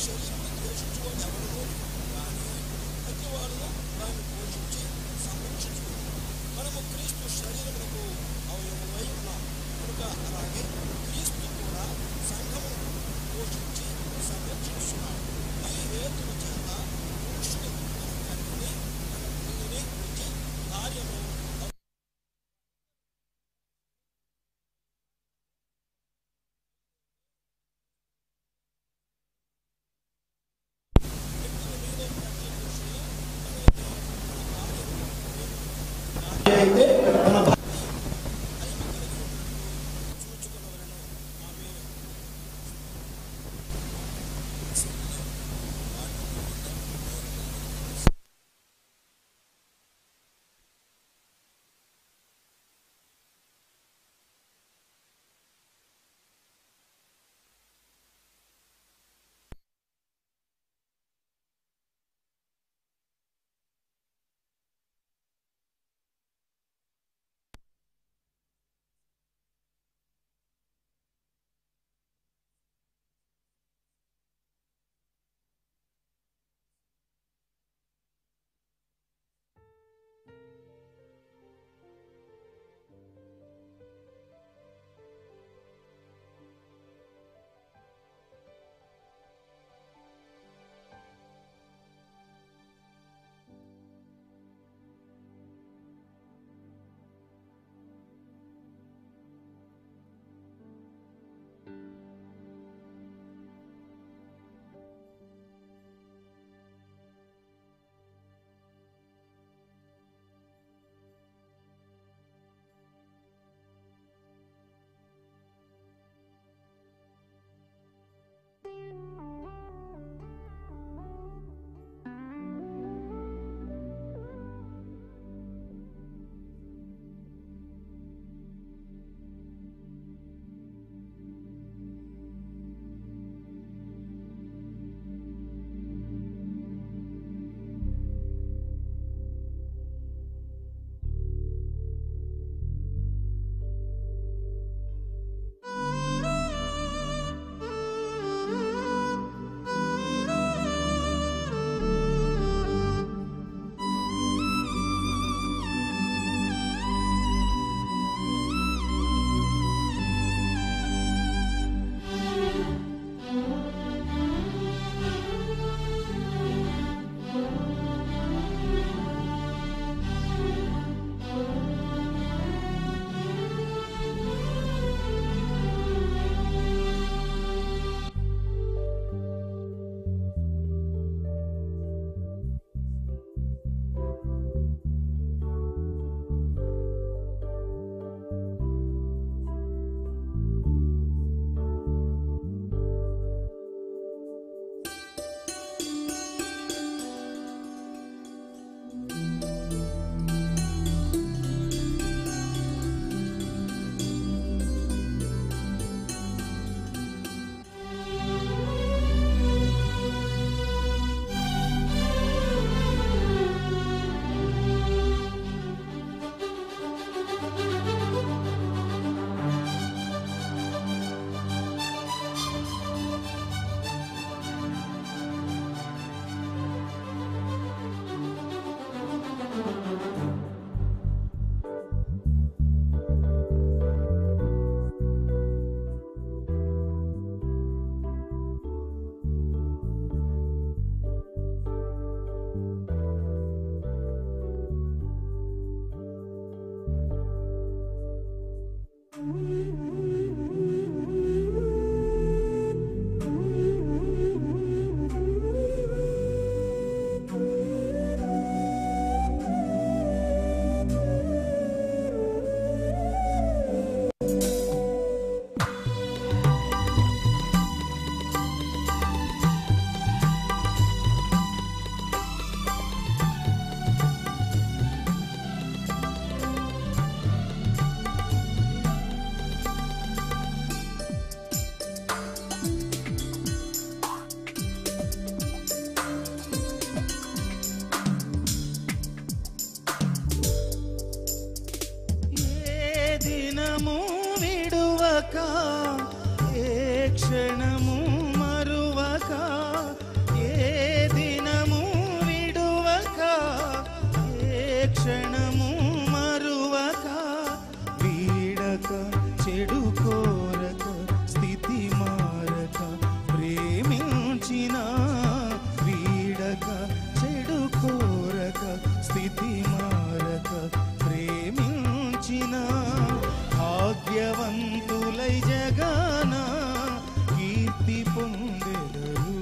శరీరం ద్వేషించుకొని ఎవరు కానీ ప్రతివాడును దాన్ని పోషించి సంరక్షించుకుంటాం మనము క్రీస్తు శరీరములకు అవయవమై ఉన్నాం కనుక అలాగే క్రీస్తు కూడా సంఘమును పోషించి సంరక్షిస్తున్నాడు ఈ హేతుల చేత పురుషుడు తన తండ్రిని తన తల్లిని విడిచి భార్యను అయితే తన భార్య చూచుకున్నవలను ఆమె ఏ క్షణము మరువక భాగ్యవంతులై జగాన కీర్తి పొందెదరు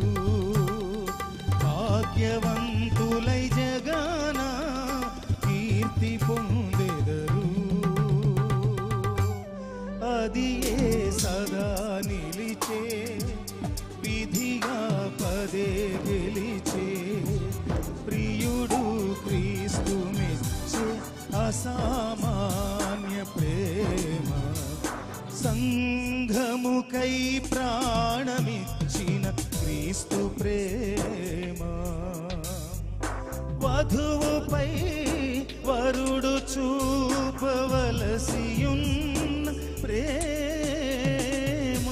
భాగ్యవంతులై జగాన కీర్తి పొందెదరు అది ఏ సదా నిలిచే విధిగా పదే గెలిచే ప్రియుడు క్రీస్తు మెచ్చే అసామాన్య ప్రేమ సంఘముకై ప్రాణమిచ్చిన క్రీస్తు ప్రేమ వధువుపై వరుడు చూపవలసియున్న ప్రేమ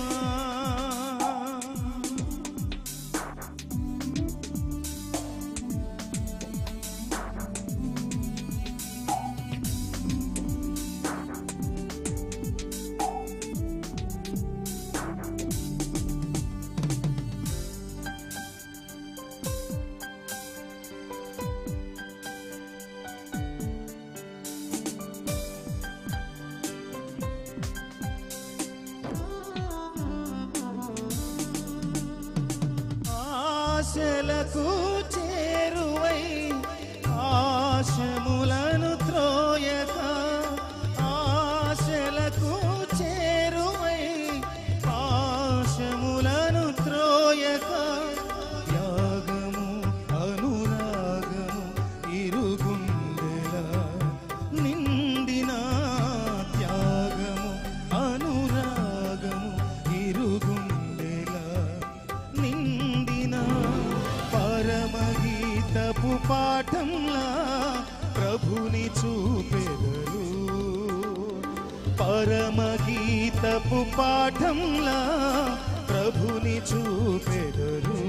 ఆశలకు చేరువై ఆశములను త్రోయక ఆశలకు చేరువై ఆశములను త్రోయక త్యాగము అనురాగము ఇరుగుండెల నిండిన త్యాగము అనురాగము ఇరుగుండెల నిండిన పరమగీతపు పాఠంలా ప్రభుని చూపెదరు పరమగీతపు పాఠంలా ప్రభుని చూపెదరు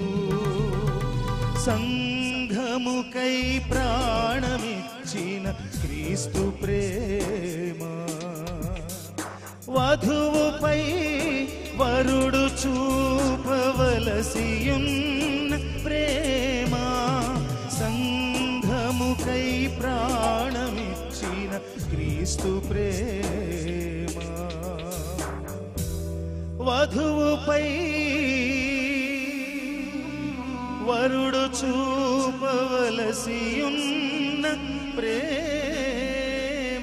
సంఘముకై ప్రాణమిచ్చిన క్రీస్తు ప్రేమ వధువుపై వరుడు చూపవలసియున్న ప్రేమ సంఘముకై ప్రాణమిచ్చిన క్రీస్తు ప్రేమ వధువుపై వరుడు చూపవలసియున్న ప్రేమ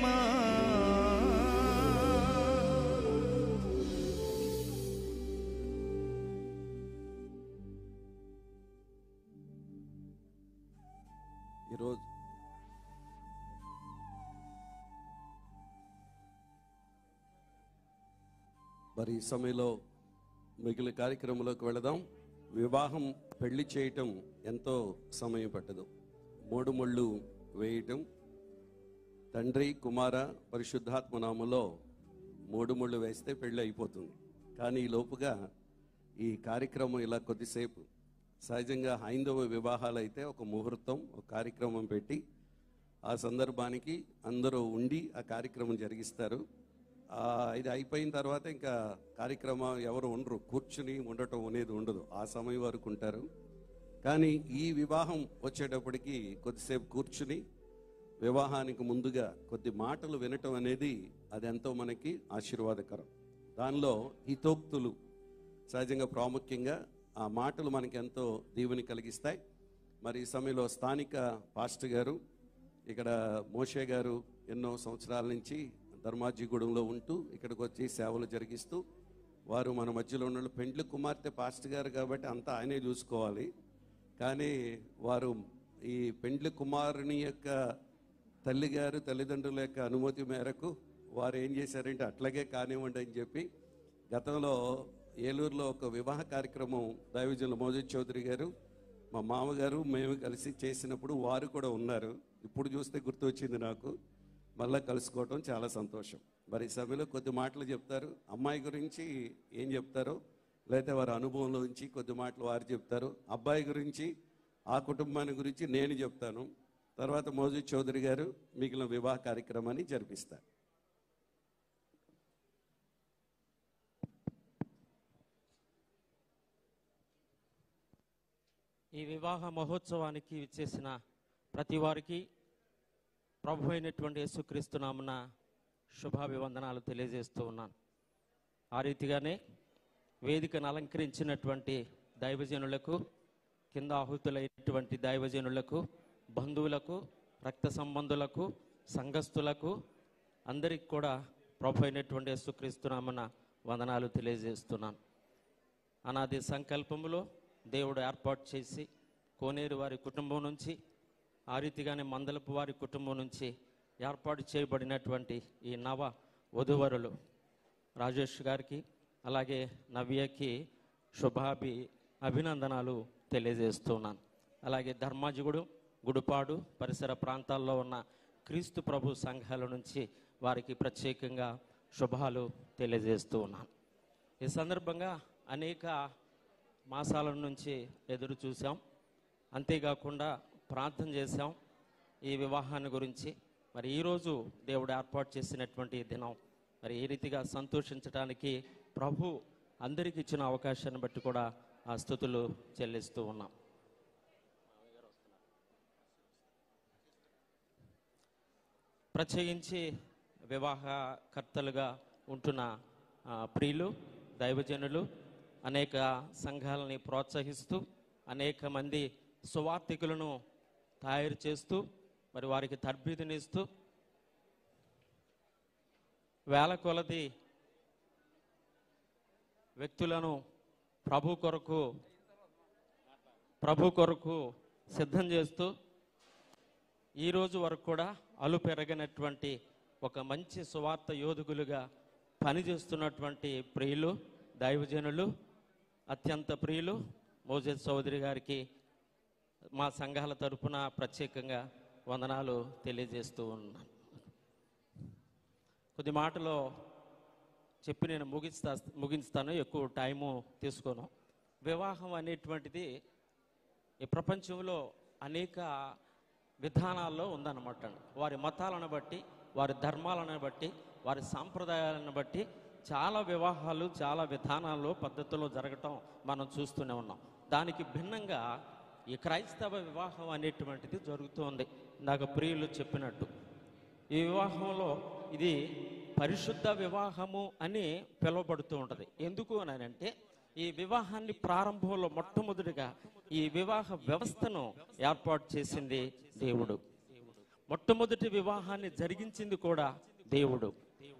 ఈరోజు మరి ఈ సమయంలో మిగిలిన కార్యక్రమంలోకి వెళదాం వివాహం పెళ్లి చేయటం ఎంతో సమయం పట్టదు మూడు ముళ్ళు వేయటం తండ్రి కుమార పరిశుద్ధాత్మ నామములో మూడు ముళ్ళు వేస్తే పెళ్ళి అయిపోతుంది కానీ ఈ లోపుగా ఈ కార్యక్రమం ఇలా కొద్దిసేపు సహజంగా హైందవ వివాహాలు అయితే ఒక ముహూర్తం ఒక కార్యక్రమం పెట్టి ఆ సందర్భానికి అందరూ ఉండి ఆ కార్యక్రమం జరిగిస్తారు ఆ, ఇది అయిపోయిన తర్వాత ఇంకా కార్యక్రమం ఎవరు ఉండరు కూర్చుని ఉండటం అనేది ఉండదు ఆ సమయం వరకు ఉంటారు కానీ ఈ వివాహం వచ్చేటప్పటికి కొద్దిసేపు కూర్చుని వివాహానికి ముందుగా కొద్ది మాటలు వినటం అనేది అది ఎంతో మనకి ఆశీర్వాదకరం దానిలో హితోక్తులు సహజంగా ప్రాముఖ్యంగా ఆ మాటలు మనకి ఎంతో దీవెని కలిగిస్తాయి మరి ఈ సమయంలో స్థానిక పాస్టర్ గారు ఇక్కడ మోషే గారు ఎన్నో సంవత్సరాల నుంచి ధర్మాజిగూడెంలో ఉంటూ ఇక్కడికి వచ్చి సేవలు జరిగిస్తూ వారు మన మధ్యలో ఉన్న పెండ్లి కుమార్తె పాస్టర్ గారు కాబట్టి అంతా ఆయనే చూసుకోవాలి కానీ వారు ఈ పెండ్లి కుమారుని యొక్క తల్లి గారు తల్లిదండ్రుల యొక్క అనుమతి మేరకు వారు ఏం చేశారంటే అట్లాగే కానివ్వండి అని చెప్పి గతంలో ఏలూరులో ఒక వివాహ కార్యక్రమం దైవజనులు మోజీ చౌదరి గారు మా మామగారు మేము కలిసి చేసినప్పుడు వారు కూడా ఉన్నారు ఇప్పుడు చూస్తే గుర్తొచ్చింది నాకు మళ్ళీ కలుసుకోవటం చాలా సంతోషం మరి ఈ సభలో కొద్ది మాటలు చెప్తారు అమ్మాయి గురించి ఏం చెప్తారో లేకపోతే వారి అనుభవంలోంచి కొద్ది మాటలు వారు చెప్తారు అబ్బాయి గురించి ఆ కుటుంబాన్ని గురించి నేను చెప్తాను తర్వాత మోజీ చౌదరి గారు మిగిలిన వివాహ కార్యక్రమాన్ని జరిపిస్తారు ఈ వివాహ మహోత్సవానికి విచ్చేసిన ప్రతి వారికి ప్రభు అయినటువంటి యేసుక్రీస్తు నామున శుభాభివందనాలు తెలియజేస్తూ ఉన్నాను ఆ రీతిగానే వేదికను అలంకరించినటువంటి దైవజనులకు కింద ఆహుతులైనటువంటి దైవజనులకు బంధువులకు రక్త సంబంధులకు సంఘస్థులకు అందరికి కూడా ప్రభు అయినటువంటి యేసుక్రీస్తునామన వందనాలు తెలియజేస్తున్నాను అనాది సంకల్పములో దేవుడు ఏర్పాటు చేసి కోనేరు వారి కుటుంబం నుంచి ఆ రీతిగానే మందలపు వారి కుటుంబం నుంచి ఏర్పాటు చేయబడినటువంటి ఈ నవ వధువరులు రాజేష్ గారికి అలాగే నవ్యకి శుభాభి అభినందనాలు తెలియజేస్తున్నాను అలాగే ధర్మాజిగుడు గుడిపాడు పరిసర ప్రాంతాల్లో ఉన్న క్రీస్తు ప్రభు సంఘాల నుంచి వారికి ప్రత్యేకంగా శుభాలు తెలియజేస్తూ ఉన్నాను ఈ సందర్భంగా అనేక మాసాల నుంచి ఎదురు చూసాం అంతేకాకుండా ప్రార్థన చేశాం ఈ వివాహాన్ని గురించి మరి ఈరోజు దేవుడు ఏర్పాటు చేసినటువంటి ఈ దినం మరి ఏ రీతిగా సంతోషించడానికి ప్రభు అందరికి ఇచ్చిన అవకాశాన్ని బట్టి కూడా ఆ స్థుతులు చెల్లిస్తూ ఉన్నాం ప్రత్యేకించి వివాహకర్తలుగా ఉంటున్న ఆ, ప్రియులు దైవజనులు అనేక సంఘాలని ప్రోత్సహిస్తూ అనేక మంది సువార్థికులను తయారు చేస్తూ మరి వారికి తర్బీదునిస్తూ వేల కొలది వ్యక్తులను ప్రభు కొరకు ప్రభు కొరకు సిద్ధం చేస్తూ ఈ రోజు వరకు కూడా అలు పెరగనటువంటి ఒక మంచి సువార్త యోధుగులుగా పనిచేస్తున్నటువంటి ప్రియులు దైవజనులు అత్యంత ప్రియులు మోజెస్ చౌదరి గారికి మా సంఘాల తరపున ప్రత్యేకంగా వందనాలు తెలియజేస్తూ ఉన్నాను కొద్ది మాటలో చెప్పి నేను ముగిస్తా ముగించుతాను ఎక్కువ టైము తీసుకోను వివాహం అనేటువంటిది ఈ ప్రపంచంలో అనేక విధానాల్లో ఉందన్నమాట వారి మతాలను బట్టి వారి ధర్మాలను బట్టి వారి సాంప్రదాయాలను బట్టి చాలా వివాహాలు చాలా విధానాల్లో పద్ధతుల్లో జరగటం మనం చూస్తూనే ఉన్నాం దానికి భిన్నంగా ఈ క్రైస్తవ వివాహం అనేటువంటిది జరుగుతోంది నాకు ప్రియులు చెప్పినట్టు ఈ వివాహంలో ఇది పరిశుద్ధ వివాహము అని పిలువబడుతూ ఉంటుంది ఎందుకు అని అంటే ఈ వివాహాన్ని ప్రారంభంలో మొట్టమొదటిగా ఈ వివాహ వ్యవస్థను ఏర్పాటు చేసింది దేవుడు మొట్టమొదటి వివాహాన్ని జరిగించింది కూడా దేవుడు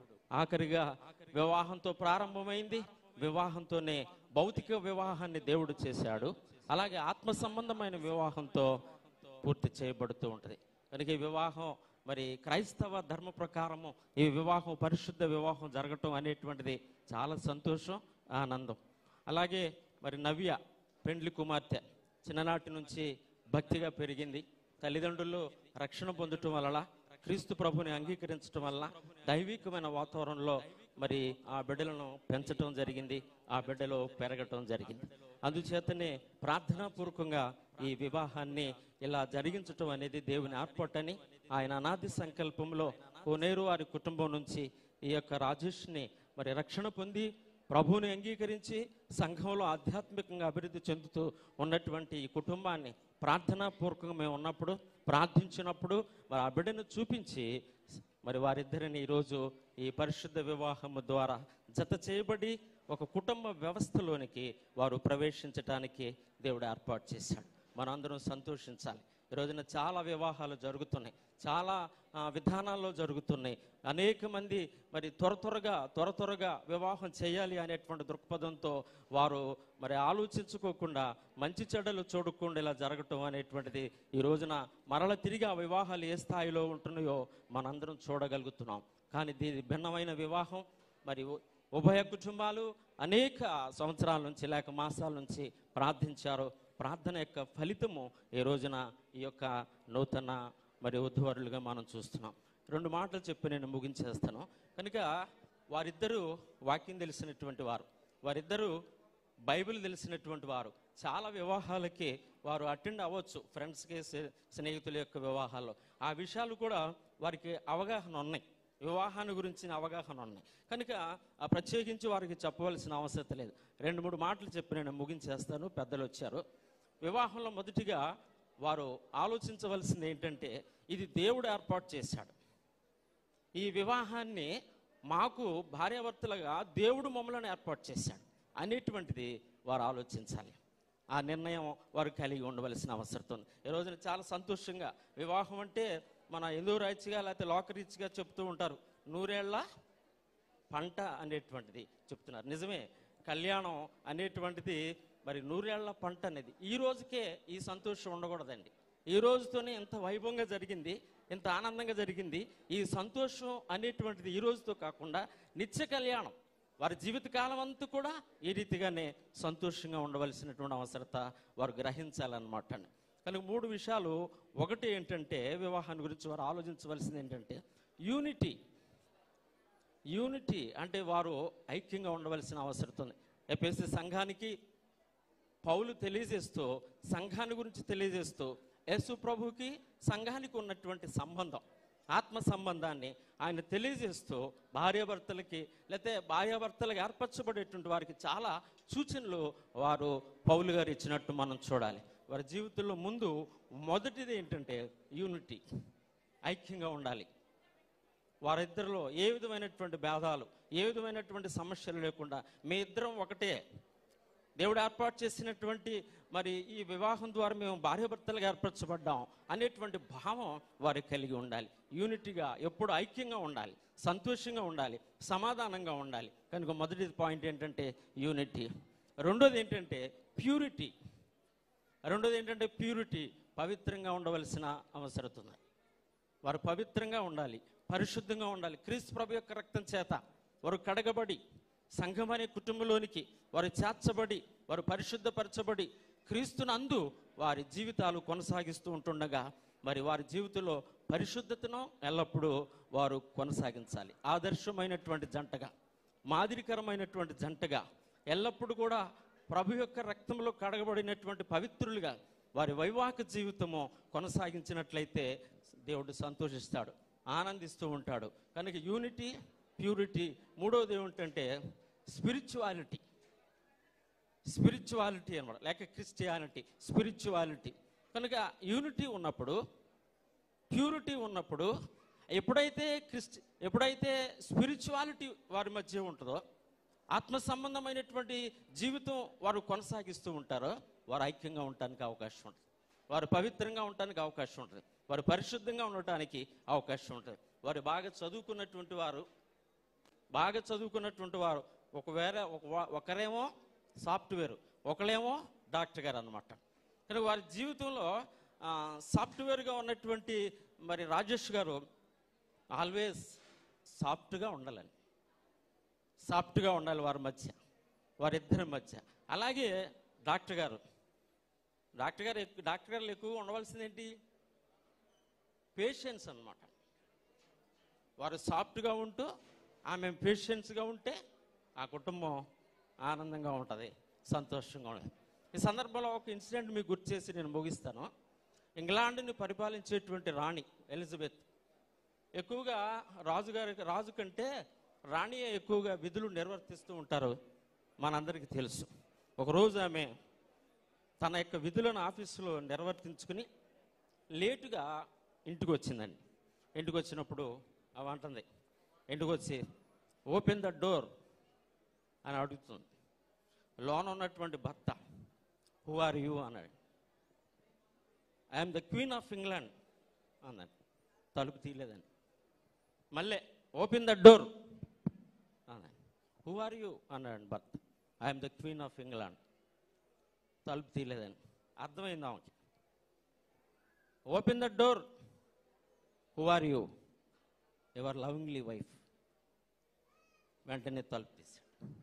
ఆఖరిగా వివాహంతో ప్రారంభమైంది వివాహంతోనే భౌతిక వివాహాన్ని దేవుడు చేశాడు అలాగే ఆత్మ సంబంధమైన వివాహంతో పూర్తి చేయబడుతూ ఉంటుంది కనుక ఈ వివాహం మరి క్రైస్తవ ధర్మ ప్రకారము ఈ వివాహం పరిశుద్ధ వివాహం జరగటం అనేటువంటిది చాలా సంతోషం ఆనందం అలాగే మరి నవ్య పెండ్లి కుమార్తె చిన్ననాటి నుంచి భక్తిగా పెరిగింది తల్లిదండ్రులు రక్షణ పొందటం వలన క్రీస్తు ప్రభుని అంగీకరించడం వలన దైవికమైన వాతావరణంలో మరి ఆ బిడ్డలను పెంచటం జరిగింది ఆ బిడ్డలో పెరగటం జరిగింది అందుచేతనే ప్రార్థనాపూర్వకంగా ఈ వివాహాన్ని ఇలా జరిగించటం అనేది దేవుని ఏర్పాటని ఆయన అనాది సంకల్పంలో కోనేరు వారి కుటుంబం నుంచి ఈ యొక్క రాజేష్ని మరి రక్షణ పొంది ప్రభువుని అంగీకరించి సంఘంలో ఆధ్యాత్మికంగా అభివృద్ధి చెందుతూ ఉన్నటువంటి ఈ కుటుంబాన్ని ప్రార్థనాపూర్వకంగా మేము ఉన్నప్పుడు ప్రార్థించినప్పుడు మరి ఆ బిడ్డను చూపించి మరి వారిద్దరిని ఈరోజు ఈ పరిశుద్ధ వివాహము ద్వారా జత చేయబడి ఒక కుటుంబ వ్యవస్థలోనికి వారు ప్రవేశించటానికి దేవుడు ఏర్పాటు చేశాడు మనందరం సంతోషించాలి ఈ రోజున చాలా వివాహాలు జరుగుతున్నాయి చాలా ఆ, విధానాల్లో జరుగుతున్నాయి అనేక మంది మరి త్వర త్వరగా త్వర త్వరగా వివాహం చేయాలి అనేటువంటి దృక్పథంతో వారు మరి ఆలోచించుకోకుండా మంచి చెడ్డలు చూడకుండా ఇలా జరగటం అనేటువంటిది ఈ రోజున మరల తిరిగి ఆ వివాహాలు ఏ స్థాయిలో ఉంటున్నాయో మనందరం చూడగలుగుతున్నాం కానీ దీని భిన్నమైన వివాహం మరి ఉ- ఉభయ కుటుంబాలు అనేక సంవత్సరాల నుంచి లేక మాసాల నుంచి ప్రార్థించారు ప్రార్థన యొక్క ఫలితము ఈ రోజున ఈ యొక్క నూతన మరి ఉద్వరులుగా మనం చూస్తున్నాం రెండు మాటలు చెప్పి నేను ముగించేస్తాను కనుక వారిద్దరూ వాక్యం తెలిసినటువంటి వారు వారిద్దరూ బైబిల్ తెలిసినటువంటి వారు చాలా వివాహాలకి వారు అటెండ్ అవ్వచ్చు ఫ్రెండ్స్కి స్నే- స్నేహితుల యొక్క వివాహాల్లో ఆ విషయాలు కూడా వారికి అవగాహన ఉన్నాయి వివాహాన్ని గురించిన అవగాహన ఉన్నాయి కనుక ఆ ప్రత్యేకించి వారికి చెప్పవలసిన అవసరం లేదు రెండు మూడు మాటలు చెప్పి నేను ముగించేస్తాను పెద్దలు వచ్చారు వివాహంలో మొదటిగా వారు ఆలోచించవలసింది ఏంటంటే ఇది దేవుడు ఏర్పాటు చేశాడు ఈ వివాహాన్ని మాకు భార్యాభర్తలుగా దేవుడు మమ్మల్ని ఏర్పాటు చేశాడు అనేటువంటిది వారు ఆలోచించాలి ఆ నిర్ణయం వారు కలిగి ఉండవలసిన అవసరం ఉంది ఈ రోజున చాలా సంతోషంగా వివాహం అంటే మన ఎందుకు రైచిగా లేకపోతే లోకరీచ్గా చెప్తూ ఉంటారు నూరేళ్ల పంట అనేటువంటిది చెప్తున్నారు నిజమే కళ్యాణం అనేటువంటిది మరి నూరేళ్ల పంట అనేది ఈ రోజుకే ఈ సంతోషం ఉండకూడదండి ఈ రోజుతోనే ఇంత వైభవంగా జరిగింది ఇంత ఆనందంగా జరిగింది ఈ సంతోషం అనేటువంటిది ఈ రోజుతో కాకుండా నిత్య కళ్యాణం వారి జీవితకాలం అంతా కూడా ఈ రీతిగానే సంతోషంగా ఉండవలసినటువంటి అవసరత వారు గ్రహించాలన్నమాట కనుక మూడు విషయాలు ఒకటి ఏంటంటే వివాహాన్ని గురించి వారు ఆలోచించవలసింది ఏంటంటే యూనిటీ యూనిటీ అంటే వారు ఐక్యంగా ఉండవలసిన అవసరం ఉంది ఎపిఎస్సి సంఘానికి పౌలు తెలియజేస్తూ సంఘాన్ని గురించి తెలియజేస్తూ యేసు ప్రభుకి సంఘానికి ఉన్నటువంటి సంబంధం ఆత్మ సంబంధాన్ని ఆయన తెలియజేస్తూ భార్యాభర్తలకి లేకపోతే భార్యాభర్తలకు ఏర్పరచబడేటువంటి వారికి చాలా సూచనలు వారు పౌలు గారు ఇచ్చినట్టు మనం చూడాలి వారి జీవితంలో ముందు మొదటిది ఏంటంటే యూనిటీ ఐక్యంగా ఉండాలి వారిద్దరిలో ఏ విధమైనటువంటి భేదాలు ఏ విధమైనటువంటి సమస్యలు లేకుండా మీ ఇద్దరం ఒకటే దేవుడు ఏర్పాటు చేసినటువంటి మరి ఈ వివాహం ద్వారా మేము భార్యాభర్తలుగా ఏర్పరచబడ్డాం అనేటువంటి భావం వారికి కలిగి ఉండాలి యూనిటీగా ఎప్పుడు ఐక్యంగా ఉండాలి సంతోషంగా ఉండాలి సమాధానంగా ఉండాలి కనుక మొదటి పాయింట్ ఏంటంటే యూనిటీ రెండోది ఏంటంటే ప్యూరిటీ రెండోది ఏంటంటే ప్యూరిటీ పవిత్రంగా ఉండవలసిన అవసరం ఉంది వారు పవిత్రంగా ఉండాలి పరిశుద్ధంగా ఉండాలి క్రీస్తు ప్రభు యొక్క రక్తం చేత వారు కడగబడి సంఘం అనే కుటుంబంలోనికి వారు చేర్చబడి వారు పరిశుద్ధపరచబడి క్రీస్తునందు వారి జీవితాలు కొనసాగిస్తూ ఉంటుండగా మరి వారి జీవితంలో పరిశుద్ధతను ఎల్లప్పుడూ వారు కొనసాగించాలి ఆదర్శమైనటువంటి జంటగా మాదిరికరమైనటువంటి జంటగా ఎల్లప్పుడూ కూడా ప్రభు యొక్క రక్తంలో కడగబడినటువంటి పవిత్రులుగా వారి వైవాహిక జీవితము కొనసాగించినట్లయితే దేవుడు సంతోషిస్తాడు ఆనందిస్తూ ఉంటాడు కనుక యూనిటీ ప్యూరిటీ మూడవది ఏమిటంటే స్పిరిచువాలిటీ స్పిరిచువాలిటీ అనమాట లేక క్రిస్టియానిటీ స్పిరిచువాలిటీ కనుక యూనిటీ ఉన్నప్పుడు ప్యూరిటీ ఉన్నప్పుడు ఎప్పుడైతే క్రిస్టి ఎప్పుడైతే స్పిరిచువాలిటీ వారి మధ్య ఉంటుందో ఆత్మ సంబంధమైనటువంటి జీవితం వారు కొనసాగిస్తూ ఉంటారో వారు ఐక్యంగా ఉండటానికి అవకాశం ఉంటుంది వారు పవిత్రంగా ఉండటానికి అవకాశం ఉంటుంది వారు పరిశుద్ధంగా ఉండటానికి అవకాశం ఉంటుంది వారు బాగా చదువుకున్నటువంటి వారు బాగా చదువుకున్నటువంటి వారు ఒకవేళ ఒక వా- ఒకరేమో సాఫ్ట్వేర్ ఒకళ్ళేమో డాక్టర్ గారు అనమాట కానీ వారి జీవితంలో ఆ, సాఫ్ట్వేర్గా ఉన్నటువంటి మరి రాజేష్ గారు ఆల్వేస్ సాఫ్ట్గా ఉండాలని సాఫ్ట్గా ఉండాలి వారి మధ్య వారిద్దరి మధ్య అలాగే డాక్టర్ గారు డాక్టర్ గారు ఎక్కు- డాక్టర్ గారు ఎక్కువగా ఉండవలసింది ఏంటి పేషెన్స్ అన్నమాట వారు సాఫ్ట్గా ఉంటూ ఆమె పేషెన్స్గా ఉంటే ఆ కుటుంబం ఆనందంగా ఉంటుంది సంతోషంగా ఉంటుంది ఈ సందర్భంలో ఒక ఇన్సిడెంట్ మీకు గుర్తు చేసి నేను ముగిస్తాను ఇంగ్లాండ్ని పరిపాలించేటువంటి రాణి ఎలిజబెత్ ఎక్కువగా రాజుగారి రాజు కంటే రాణి ఎక్కువగా విధులు నిర్వర్తిస్తూ ఉంటారు మనందరికీ తెలుసు ఒకరోజు ఆమె తన యొక్క విధులను ఆఫీసులో నిర్వర్తించుకుని లేటుగా ఇంటికి వచ్చిందండి ఇంటికి వచ్చినప్పుడు అవి అంటుంది ఇంటికి వచ్చి ఓపెన్ ద డోర్ అని అడుగుతుంది లోన ఉన్నటువంటి భర్త హూ ఆర్ యూ అన్నాడు I'm the queen of England అన్నాడు తలుపు తీయలేదండి మళ్ళీ ఓపెన్ ద డోర్ అన్నాడు హూ ఆర్ యూ అన్నాడు భర్త I'm the queen of England తలుపు తీయలేదండి అర్థమైంది ఆమెకి open the door who are you your lovingly wife వెంటనే తలుపు తీశాడు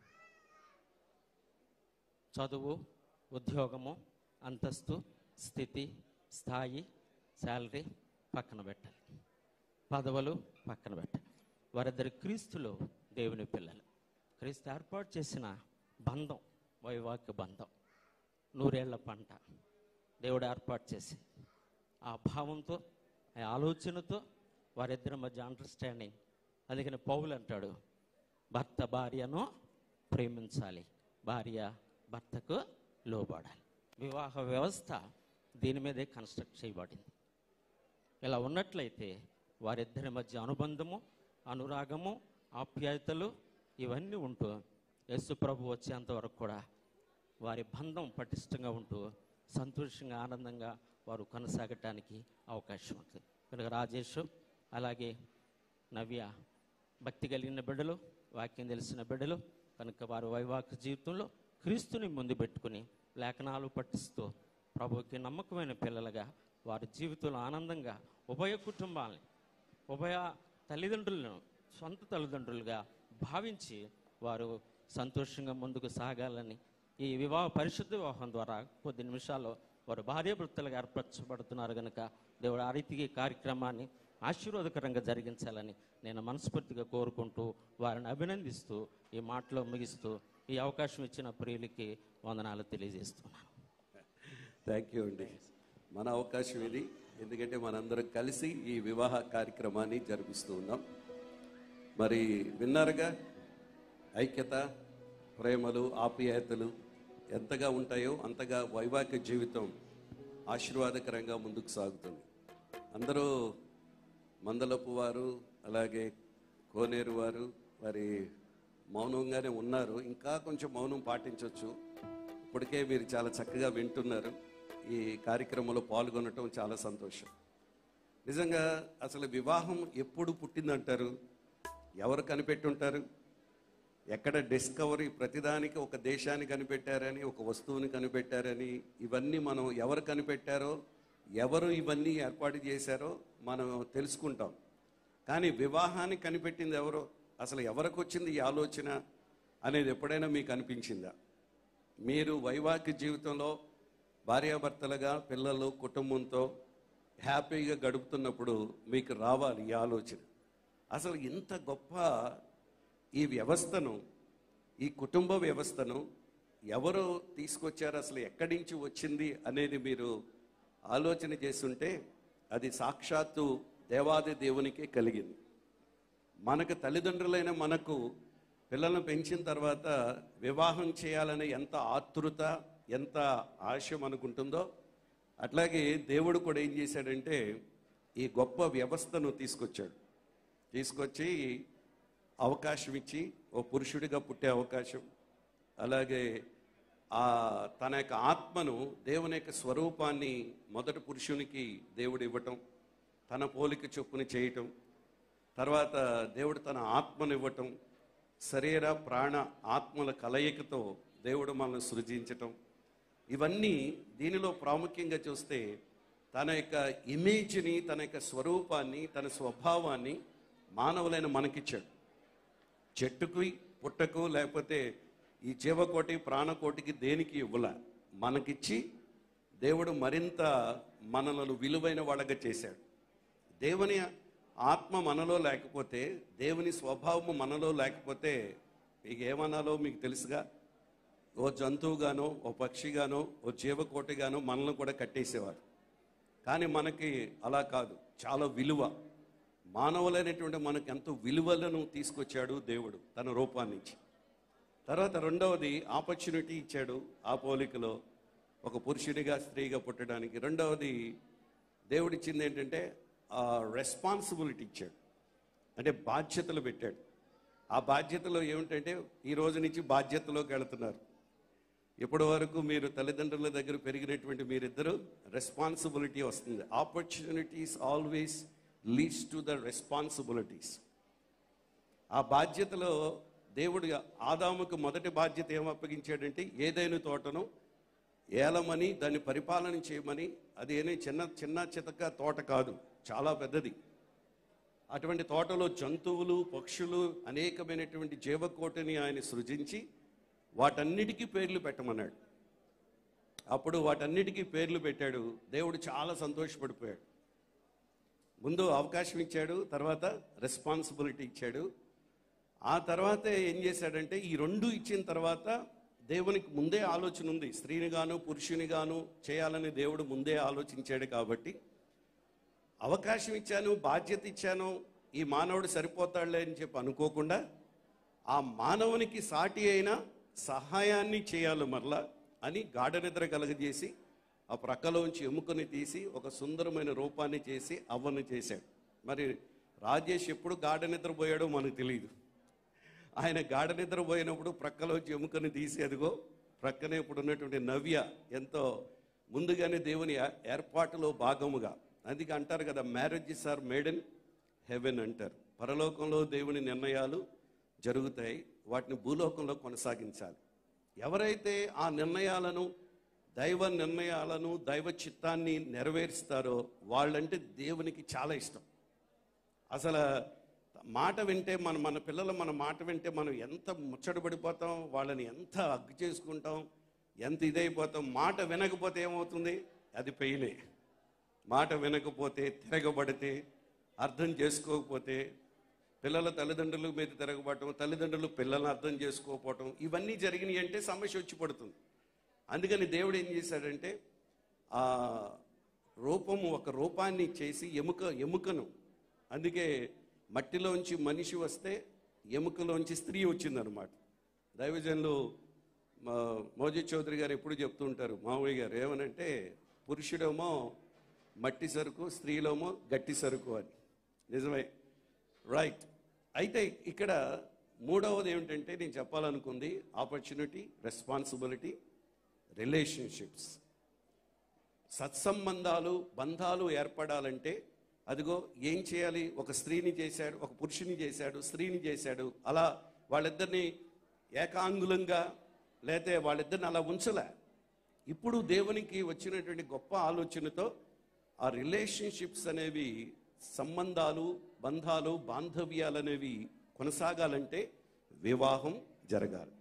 చదువు ఉద్యోగము అంతస్తు స్థితి స్థాయి శాలరీ పక్కన పెట్టాలి పదవులు పక్కన పెట్టాలి వారిద్దరి క్రీస్తులు దేవుని పిల్లలు క్రీస్తు ఏర్పాటు చేసిన బంధం వైవాహిక బంధం నూరేళ్ల పంట దేవుడు ఏర్పాటు చేసి ఆ భావంతో ఆ ఆలోచనతో వారిద్దరి మధ్య అండర్స్టాండింగ్ అందుకని పౌలు అంటాడు భర్త భార్యను ప్రేమించాలి భార్య భర్తకు లోబడాలి వివాహ వ్యవస్థ దీని మీదే కన్స్ట్రక్ట్ చేయబడింది ఇలా ఉన్నట్లయితే వారిద్దరి మధ్య అనుబంధము అనురాగము ఆప్యాయతలు ఇవన్నీ ఉంటూ యేసు ప్రభు వచ్చేంత వరకు కూడా వారి బంధం పటిష్టంగా ఉంటూ సంతోషంగా ఆనందంగా వారు కొనసాగటానికి అవకాశం ఉంటుంది కనుక రాజేష్ అలాగే నవ్య భక్తి కలిగిన బిడ్డలు వాక్యం తెలిసిన బిడ్డలు కనుక వారు వైవాహిక జీవితంలో క్రీస్తుని ముందు పెట్టుకుని లేఖనాలు పఠిస్తూ ప్రభువుకి నమ్మకమైన పిల్లలుగా వారి జీవితంలో ఆనందంగా ఉభయ కుటుంబాలని ఉభయ తల్లిదండ్రులను సొంత తల్లిదండ్రులుగా భావించి వారు సంతోషంగా ముందుకు సాగాలని ఈ వివాహ పరిశుద్ధ వివాహం ద్వారా కొద్ది నిమిషాల్లో వారు భార్యాభర్తలుగా ఏర్పరచబడుతున్నారు కనుక దేవుడు ఆ రీతికి ఈ కార్యక్రమాన్ని ఆశీర్వాదకరంగా జరిగించాలని నేను మనస్ఫూర్తిగా కోరుకుంటూ వారిని అభినందిస్తూ ఈ మాటలో ముగిస్తూ ఈ అవకాశం ఇచ్చిన ప్రియులకి వందనాలు తెలియజేస్తున్నాను థ్యాంక్ యూ అండి మన అవకాశం ఇది ఎందుకంటే మనందరం కలిసి ఈ వివాహ కార్యక్రమాన్ని జరిపిస్తూ ఉన్నాం మరి విన్నారుగా ఐక్యత ప్రేమలు ఆప్యాయతలు ఎంతగా ఉంటాయో అంతగా వైవాహిక జీవితం ఆశీర్వాదకరంగా ముందుకు సాగుతుంది అందరూ మందలపు వారు అలాగే కోనేరు వారు మరి మౌనంగానే ఉన్నారు ఇంకా కొంచెం మౌనం పాటించవచ్చు ఇప్పటికే మీరు చాలా చక్కగా వింటున్నారు ఈ కార్యక్రమంలో పాల్గొనటం చాలా సంతోషం నిజంగా అసలు వివాహం ఎప్పుడు పుట్టిందంటారు ఎవరు కనిపెట్టుంటారు ఎక్కడ డిస్కవరీ ప్రతిదానికి ఒక దేశాన్ని కనిపెట్టారని ఒక వస్తువుని కనిపెట్టారని ఇవన్నీ మనం ఎవరు కనిపెట్టారో ఎవరు ఇవన్నీ ఏర్పాటు చేశారో మనం తెలుసుకుంటాం కానీ వివాహాన్ని కనిపెట్టింది ఎవరో అసలు ఎవరికి వచ్చింది ఈ ఆలోచన అనేది ఎప్పుడైనా మీకు అనిపించిందా మీరు వైవాహిక జీవితంలో భార్యాభర్తలుగా పిల్లలు కుటుంబంతో హ్యాపీగా గడుపుతున్నప్పుడు మీకు రావాలి ఈ ఆలోచన అసలు ఇంత గొప్ప ఈ వ్యవస్థను ఈ కుటుంబ వ్యవస్థను ఎవరు తీసుకొచ్చారు అసలు ఎక్కడి నుంచి వచ్చింది అనేది మీరు ఆలోచన చేస్తుంటే అది సాక్షాత్తు దేవాది దేవునికే కలిగింది మనకు తల్లిదండ్రులైన మనకు పిల్లలను పెంచిన తర్వాత వివాహం చేయాలనే ఎంత ఆతృత ఎంత ఆశ మనకుంటుందో అట్లాగే దేవుడు కూడా ఏం చేశాడంటే ఈ గొప్ప వ్యవస్థను తీసుకొచ్చాడు తీసుకొచ్చి అవకాశం ఇచ్చి ఓ పురుషుడిగా పుట్టే అవకాశం అలాగే ఆ తన యొక్క ఆత్మను దేవుని యొక్క స్వరూపాన్ని మొదటి పురుషునికి దేవుడు ఇవ్వటం తన పోలిక చొప్పున చేయటం తర్వాత దేవుడు తన ఆత్మను ఇవ్వటం శరీర ప్రాణ ఆత్మల కలయికతో దేవుడు మనల్ని సృజించటం ఇవన్నీ దీనిలో ప్రాముఖ్యంగా చూస్తే తన యొక్క ఇమేజ్ని తన యొక్క స్వరూపాన్ని తన స్వభావాన్ని మానవులైన మనకిచ్చాడు చెట్టుకి పుట్టకు లేకపోతే ఈ జీవకోటి ప్రాణకోటికి దేనికి ఇవ్వల మనకిచ్చి దేవుడు మరింత మనలను విలువైన వాళ్ళగా చేశాడు దేవుని ఆత్మ మనలో లేకపోతే దేవుని స్వభావము మనలో లేకపోతే మీకు ఏమనాలో మీకు తెలుసుగా ఓ జంతువుగానో ఓ పక్షిగానో ఓ జీవకోటిగానో మనల్ని కూడా కట్టేసేవారు కానీ మనకి అలా కాదు చాలా విలువ మానవులైనటువంటి మనకు ఎంతో విలువలను తీసుకొచ్చాడు దేవుడు తన రూపాన్ని ఇచ్చి తర్వాత రెండవది ఆపర్చునిటీ ఇచ్చాడు ఆ పోలికలో ఒక పురుషునిగా స్త్రీగా పుట్టడానికి రెండవది దేవుడు ఇచ్చింది ఏంటంటే ఆ రెస్పాన్సిబిలిటీ ఇచ్చాడు అంటే బాధ్యతలు పెట్టాడు ఆ బాధ్యతలో ఏమిటంటే ఈ రోజు నుంచి బాధ్యతలోకి వెళుతున్నారు ఇప్పటి వరకు మీరు తల్లిదండ్రుల దగ్గర పెరిగినటువంటి మీరిద్దరు రెస్పాన్సిబిలిటీ వస్తుంది opportunities always leads to the responsibilities ఆ బాధ్యతలో దేవుడు ఆదాముకు మొదటి బాధ్యత ఏం అప్పగించాడంటే ఏదైనా తోటను ఏలమని దాన్ని పరిపాలన చేయమని అది ఏమీ చిన్న చిన్న చితక తోట కాదు చాలా పెద్దది అటువంటి తోటలో జంతువులు పక్షులు అనేకమైనటువంటి జీవకోటిని ఆయన సృజించి వాటన్నిటికీ పేర్లు పెట్టమన్నాడు అప్పుడు వాటన్నిటికీ పేర్లు పెట్టాడు దేవుడు చాలా సంతోషపడిపోయాడు ముందు అవకాశం ఇచ్చాడు తర్వాత రెస్పాన్సిబిలిటీ ఇచ్చాడు ఆ తర్వాత ఏం చేశాడంటే ఈ రెండు ఇచ్చిన తర్వాత దేవునికి ముందే ఆలోచన ఉంది స్త్రీని గాను పురుషుని గాను చేయాలని దేవుడు ముందే ఆలోచించాడు కాబట్టి అవకాశం ఇచ్చాను బాధ్యత ఇచ్చాను ఈ మానవుడు సరిపోతాడులే అని చెప్పి అనుకోకుండా ఆ మానవునికి సాటి అయిన సహాయాన్ని చేయాలి మరలా అని గాఢ నిద్ర కలగజేసి ఆ ప్రక్కలోంచి ఎముకని తీసి ఒక సుందరమైన రూపాన్ని చేసి అవ్వని చేశాడు మరి రాజేష్ ఎప్పుడు గాఢ నిద్రపోయాడో మనకు తెలియదు ఆయన గాఢ నిద్ర పోయినప్పుడు ప్రక్కలోంచి ఎముకని తీసి అదిగో ప్రక్కనే ఇప్పుడు ఉన్నటువంటి నవ్య ఎంతో ముందుగానే దేవుని ఏ- ఏర్పాటులో భాగముగా అందుకే అంటారు కదా marriages are made in heaven అంటారు పరలోకంలో దేవుని నిర్ణయాలు జరుగుతాయి వాటిని భూలోకంలో కొనసాగించాలి ఎవరైతే ఆ నిర్ణయాలను దైవ నిర్ణయాలను దైవ చిత్తాన్ని నెరవేరుస్తారో వాళ్ళంటే దేవునికి చాలా ఇష్టం అసలు మాట వింటే మన మన పిల్లలు మన మాట వింటే మనం ఎంత ముచ్చటపడిపోతాం వాళ్ళని ఎంత అగ్గు చేసుకుంటాం ఎంత ఇదైపోతాం మాట వినకపోతే ఏమవుతుంది అది పెయినే మాట వినకపోతే తిరగబడితే అర్థం చేసుకోకపోతే పిల్లల తల్లిదండ్రుల మీద తిరగబడటం తల్లిదండ్రులు పిల్లల్ని అర్థం చేసుకోకపోవటం ఇవన్నీ జరిగినాయి అంటే సమస్య వచ్చి పడుతుంది అందుకని దేవుడు ఏం చేశాడంటే ఆ రూపము ఒక రూపాన్ని చేసి ఎముక ఎముకను అందుకే మట్టిలోంచి మనిషి వస్తే ఎముకలోంచి స్త్రీ వచ్చిందనమాట దైవజనులు మా మోజీ చౌదరి గారు ఎప్పుడు చెప్తూ ఉంటారు మామయ్య గారు ఏమనంటే పురుషుడేమో మట్టి సరుకు స్త్రీలోమో గట్టి సరుకు అని నిజమే రైట్ అయితే ఇక్కడ మూడవది ఏమిటంటే నేను చెప్పాలనుకుంది ఆపర్చునిటీ రెస్పాన్సిబిలిటీ రిలేషన్షిప్స్ సత్సంబంధాలు బంధాలు ఏర్పడాలంటే అదిగో ఏం చేయాలి ఒక స్త్రీని చేశాడు ఒక పురుషుని చేశాడు స్త్రీని చేశాడు అలా వాళ్ళిద్దరిని ఏకాంగులంగా లేతే వాళ్ళిద్దరిని అలా ఉంచలే ఇప్పుడు దేవునికి వచ్చినటువంటి గొప్ప ఆలోచనతో ఆ రిలేషన్షిప్స్ అనేవి సంబంధాలు బంధాలు బాంధవ్యాలు అనేవి కొనసాగాలంటే వివాహం జరగాలి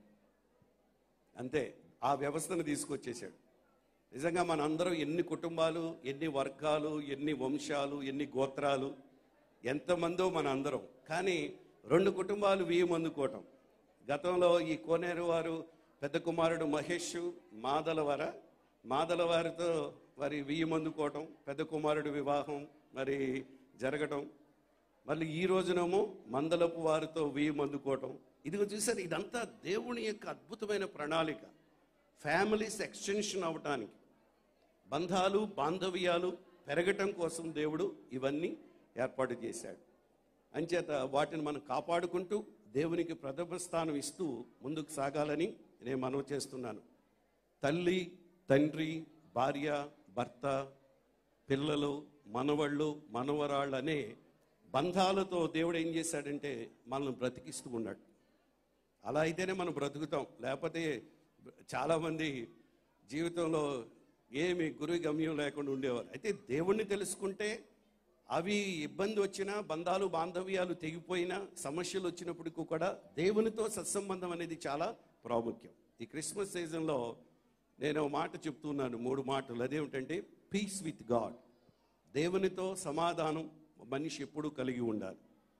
అంతే ఆ వ్యవస్థను తీసుకొచ్చేసాడు నిజంగా మన అందరం ఎన్ని కుటుంబాలు ఎన్ని వర్గాలు ఎన్ని వంశాలు ఎన్ని గోత్రాలు ఎంతమందో మన అందరం కానీ రెండు కుటుంబాలు బియ్యం అందుకోవటం గతంలో ఈ కోనేరు వారు పెద్ద కుమారుడు మహేష్ మాదలవార మాదలవారితో మరి బియ్యం అందుకోవటం పెద్ద కుమారుడు వివాహం మరి జరగటం మళ్ళీ ఈ రోజునేమో మందలపు వారితో బియ్యం అందుకోవటం ఇదిగో చూసారు ఇదంతా దేవుని యొక్క అద్భుతమైన ప్రణాళిక ఫ్యామిలీస్ ఎక్స్టెన్షన్ అవటానికి బంధాలు బాంధవ్యాలు పెరగటం కోసం దేవుడు ఇవన్నీ ఏర్పాటు చేశాడు అంచేత వాటిని మనం కాపాడుకుంటూ దేవునికి ప్రథమ స్థానం ఇస్తూ ముందుకు సాగాలని నేను మనవి చేస్తున్నాను తల్లి తండ్రి భార్య భర్త పిల్లలు మనవళ్ళు మనవరాళ్ళు అనే బంధాలతో దేవుడు ఏం చేశాడంటే మనల్ని బ్రతికిస్తూ ఉన్నాడు అలా అయితేనే మనం బ్రతుకుతాం లేకపోతే చాలామంది జీవితంలో ఏమి గురు గమ్యం లేకుండా ఉండేవారు అయితే దేవుణ్ణి తెలుసుకుంటే అవి ఇబ్బంది వచ్చినా బంధాలు బాంధవ్యాలు తెగిపోయినా సమస్యలు వచ్చినప్పటికీ కూడా దేవునితో సత్సంబంధం అనేది చాలా ప్రాముఖ్యం ఈ క్రిస్మస్ సీజన్లో నేను ఒక మాట చెప్తున్నాను మూడు మాటలు అదేమిటంటే పీస్ విత్ గాడ్ దేవునితో సమాధానం మనిషి ఎప్పుడూ కలిగి ఉండాలి